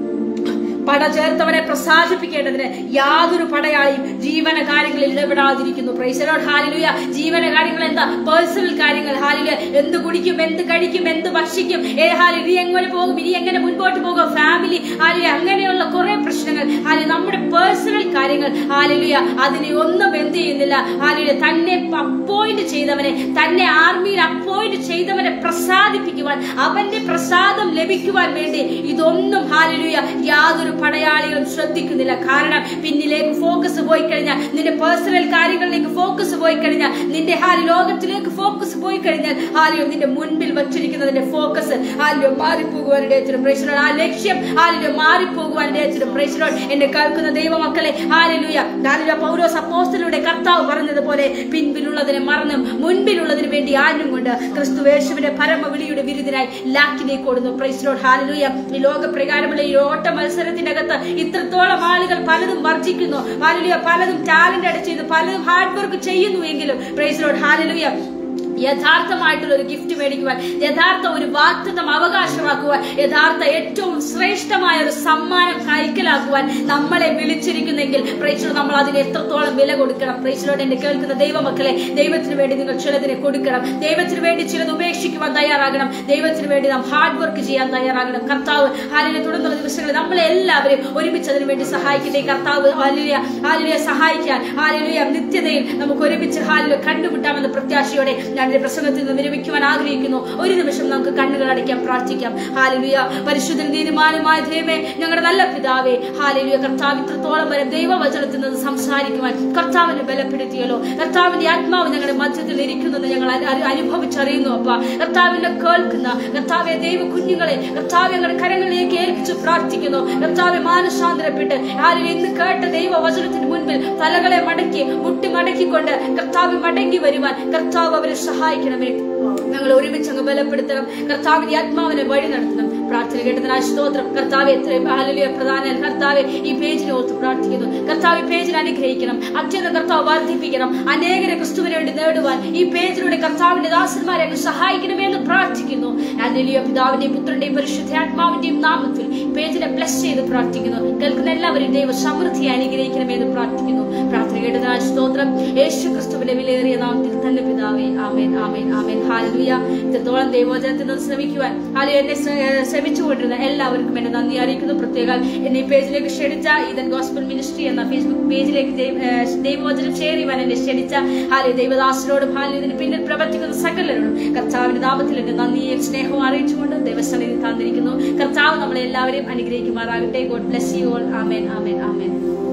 പട ചേർത്തവനെ പ്രസാദിപ്പിക്കേണ്ടതിന് യാതൊരു പടയാളിയും ജീവന കാര്യങ്ങളിൽ ഇടപെടാതിരിക്കുന്നു പ്രൈസലോട് ഹാലിലുയ ജീവന കാര്യങ്ങൾ എന്താ പേഴ്സണൽ കാര്യങ്ങൾ ഹാലില് എന്ത് കുടിക്കും എന്ത് കഴിക്കും എന്ത് ഭക്ഷിക്കും ഏ ഹാലി ഇനി എങ്ങനെ പോകും ഇനി എങ്ങനെ മുൻപോട്ട് പോകും ഫാമിലി ഹാലി അങ്ങനെയുള്ള കുറെ പ്രശ്നങ്ങൾ ഹാലി നമ്മുടെ പേഴ്സണൽ കാര്യങ്ങൾ ഹാലിലുയ അതിനെ ഒന്നും എന്ത് ചെയ്യുന്നില്ല ഹാലില് തന്നെ അപ്പോയിന്റ് ചെയ്തവനെ തന്നെ ആർമിയിൽ അപ്പോയിന്റ് ചെയ്തവനെ പ്രസാദിപ്പിക്കുവാൻ അവന്റെ പ്രസാദം ലഭിക്കുവാൻ വേണ്ടി ഇതൊന്നും ഹാലിലുയ യാതൊരു പടയാളികളും ശ്രദ്ധിക്കുന്നില്ല കാരണം പിന്നിലേക്ക് ഫോക്കസ് പോയി കഴിഞ്ഞാൽ നിന്റെ പേഴ്സണൽ കാര്യങ്ങളിലേക്ക് ഫോക്കസ് പോയി കഴിഞ്ഞാൽ നിന്റെ ഹാലി ലോകത്തിലേക്ക് ഫോക്കസ് പോയി കഴിഞ്ഞാൽ ഹാലിയോ നിന്റെ മുൻപിൽ വച്ചിരിക്കുന്നതിന്റെ ഫോക്കസ് ഹാലിയോ മാറിപ്പോകുവാൻ ഇടയത്തിനും പ്രേക്ഷകർ ആ ലക്ഷ്യം ഹാലിയോ മാറിപ്പോകുവാൻ ഇടയത്തിനും പ്രേക്ഷകർ എന്നെ കേൾക്കുന്ന ദൈവമക്കളെ ഹാലിലുയ ഹാലിലോ പൗരോസ് അപ്പോസ്റ്റലിലൂടെ കർത്താവ് പറഞ്ഞതുപോലെ പിൻപിലുള്ളതിനെ മറന്നും മുൻപിലുള്ളതിന് വേണ്ടി ആരും കൊണ്ട് ക്രിസ്തു യേശുവിന്റെ പരമവിളിയുടെ വിരുദിനായി ലാക്കിലേക്ക് ഓടുന്നു പ്രൈസ്ലോഡ് ഹാലിലുയ ഈ ലോകപ്രകാരമുള്ള ഈ ഓട്ട മത്സരത്തിന്റെ അകത്ത് ഇത്രത്തോളം ആളുകൾ പലതും വർജിക്കുന്നു ഹാലിലുയ പലതും ടാലന്റ് അടിച്ചിരുന്നു പലതും ഹാർഡ് വർക്ക് ചെയ്യുന്നു എങ്കിലും പ്രൈസ്ലോഡ് ഹാലിലുയ യഥാർത്ഥമായിട്ടുള്ള ഒരു ഗിഫ്റ്റ് മേടിക്കുവാൻ യഥാർത്ഥ ഒരു വാക്തത്വം അവകാശമാക്കുവാൻ യഥാർത്ഥ ഏറ്റവും ശ്രേഷ്ഠമായ ഒരു സമ്മാനം കൈക്കലാക്കുവാൻ നമ്മളെ വിളിച്ചിരിക്കുന്നെങ്കിൽ പ്രേക്ഷകർ നമ്മൾ അതിന് എത്രത്തോളം വില കൊടുക്കണം പ്രേക്ഷകരോട് എന്നെ കേൾക്കുന്ന ദൈവമക്കളെ ദൈവത്തിന് വേണ്ടി നിങ്ങൾ ചിലതിനെ കൊടുക്കണം ദൈവത്തിന് വേണ്ടി ചിലത് ഉപേക്ഷിക്കുവാൻ തയ്യാറാകണം ദൈവത്തിന് വേണ്ടി നാം ഹാർഡ് വർക്ക് ചെയ്യാൻ തയ്യാറാകണം കർത്താവ് ഹാലിനെ തുടർന്നുള്ള ദിവസങ്ങളിൽ നമ്മളെ എല്ലാവരെയും ഒരുമിച്ച് അതിനു വേണ്ടി സഹായിക്കട്ടെ കർത്താവ് ഹാലിയ ഹാലിയെ സഹായിക്കാൻ ഹാലിയ നിത്യതയിൽ നമുക്ക് ഒരുമിച്ച് ഹാലിൽ കണ്ടുമുട്ടാമെന്ന പ്രത്യാശയോടെ ഞാൻ ഈ പ്രസംഗത്തിൽ നിന്ന് വിരമിക്കുവാൻ ആഗ്രഹിക്കുന്നു ഒരു നിമിഷം നമുക്ക് കണ്ണുകൾ അടയ്ക്കാൻ പ്രാർത്ഥിക്കാം ഹാലിലുയ പരിശുദ്ധ തീരുമാനമായ ദൈവമേ ഞങ്ങളുടെ നല്ല പിതാവേ ഹാലിലുയ കർത്താവ് ഇത്രത്തോളം വരെ ദൈവവചനത്തിൽ നിന്ന് സംസാരിക്കുവാൻ കർത്താവിനെ ബലപ്പെടുത്തിയല്ലോ കർത്താവിന്റെ ആത്മാവ് ഞങ്ങളുടെ മധ്യത്തിൽ ഇരിക്കുന്നത് ഞങ്ങൾ അനു- അനു- അനുഭവിച്ചറിയുന്നു അപ്പ കർത്താവിനെ കേൾക്കുന്ന കർത്താവെ ദൈവ കുഞ്ഞുങ്ങളെ കർത്താവ് ഞങ്ങളുടെ കരങ്ങളിലേക്ക് ഏൽപ്പിച്ച് പ്രാർത്ഥിക്കുന്നു കർത്താവെ മാനസാന്തരപ്പെട്ട് ആരും ഇന്ന് കേട്ട ദൈവവചനത്തിന് മുൻപിൽ തലകളെ മടക്കി മുട്ടി മടക്കിക്കൊണ്ട് കർത്താവ് മടങ്ങി വരുവാൻ കർത്താവ് അവരെ സഹായിക്കണമേ ഞങ്ങൾ ഒരുമിച്ച് അങ്ങ് ബലപ്പെടുത്തണം കർത്താവിന്റെ ആത്മാവിനെ വഴി നടത്തണം പ്രാർത്ഥന കേട്ടതിനായി സ്തോത്രം കർത്താവ് എത്രയും ഹാലലിയ പ്രധാന കർത്താവ് ഈ പേജിനെ ഓർത്ത് പ്രാർത്ഥിക്കുന്നു കർത്താവ് ഈ പേജിൽ അനുഗ്രഹിക്കണം അത്യന്തം കർത്താവ് വർദ്ധിപ്പിക്കണം അനേകരെ ക്രിസ്തുവിന് വേണ്ടി നേടുവാൻ ഈ പേജിലൂടെ കർത്താവിന്റെ ദാസന്മാരെ അങ്ങ് സഹായിക്കണമേ എന്ന് പ്രാർത്ഥിക്കുന്നു ഹാലലിയ പിതാവിന്റെയും പുത്രന്റെയും പരിശുദ്ധാത്മാവിന്റെയും നാമത്തിൽ പേജിനെ ബ്ലസ് ചെയ്ത് പ്രാർത്ഥിക്കുന്നു കേൾക്കുന്ന എല്ലാവരും ദൈവ സമൃദ്ധിയെ അനുഗ്രഹിക്കണമേ എന്ന് പ്രാർത്ഥിക്കുന്നു പ്രാർത്ഥന കേട്ടതിനായി സ്തോത്രം യേശു ക്രിസ്തുവിന്റെ വിലയേറിയ നാമത്തിൽ തന്നെ പിതാവേ ആമേൻ ആമേൻ ആമേൻ ഹാലലുയ ഇത്രത്തോളം ദൈവവചനത്തിൽ നിന്ന് ശ്രമിക്കുവാൻ ഹാലു എന്നെ ശ്ര- ശ്രമിച്ചുകൊണ്ടിരുന്ന എല്ലാവർക്കും എന്നെ നന്ദി അറിയിക്കുന്നു പ്രത്യേക എന്നെ ഈ പേജിലേക്ക് ക്ഷണിച്ച ഈതൻ ഗോസ്ബൽ മിനിസ്ട്രി എന്ന ഫേസ്ബുക്ക് പേജിലേക്ക് ദൈവ- ഏഹ് ദൈവവചനം ഷെയർ ചെയ്യുവാൻ എന്നെ ക്ഷണിച്ച ഹാലു ദൈവദാസനോടും ഹാലു ഇതിന് പിന്നിൽ പ്രവർത്തിക്കുന്ന സകലരോടും കർത്താവിന്റെ നാമത്തിൽ എന്റെ നന്ദിയും സ്നേഹവും അറിയിച്ചുകൊണ്ട് ദൈവസന്നിധി തന്നിരിക്കുന്നു കർത്താവ് നമ്മളെ എല്ലാവരെയും അനുഗ്രഹിക്കുമാറാകട്ടെ God bless you all amen amen amen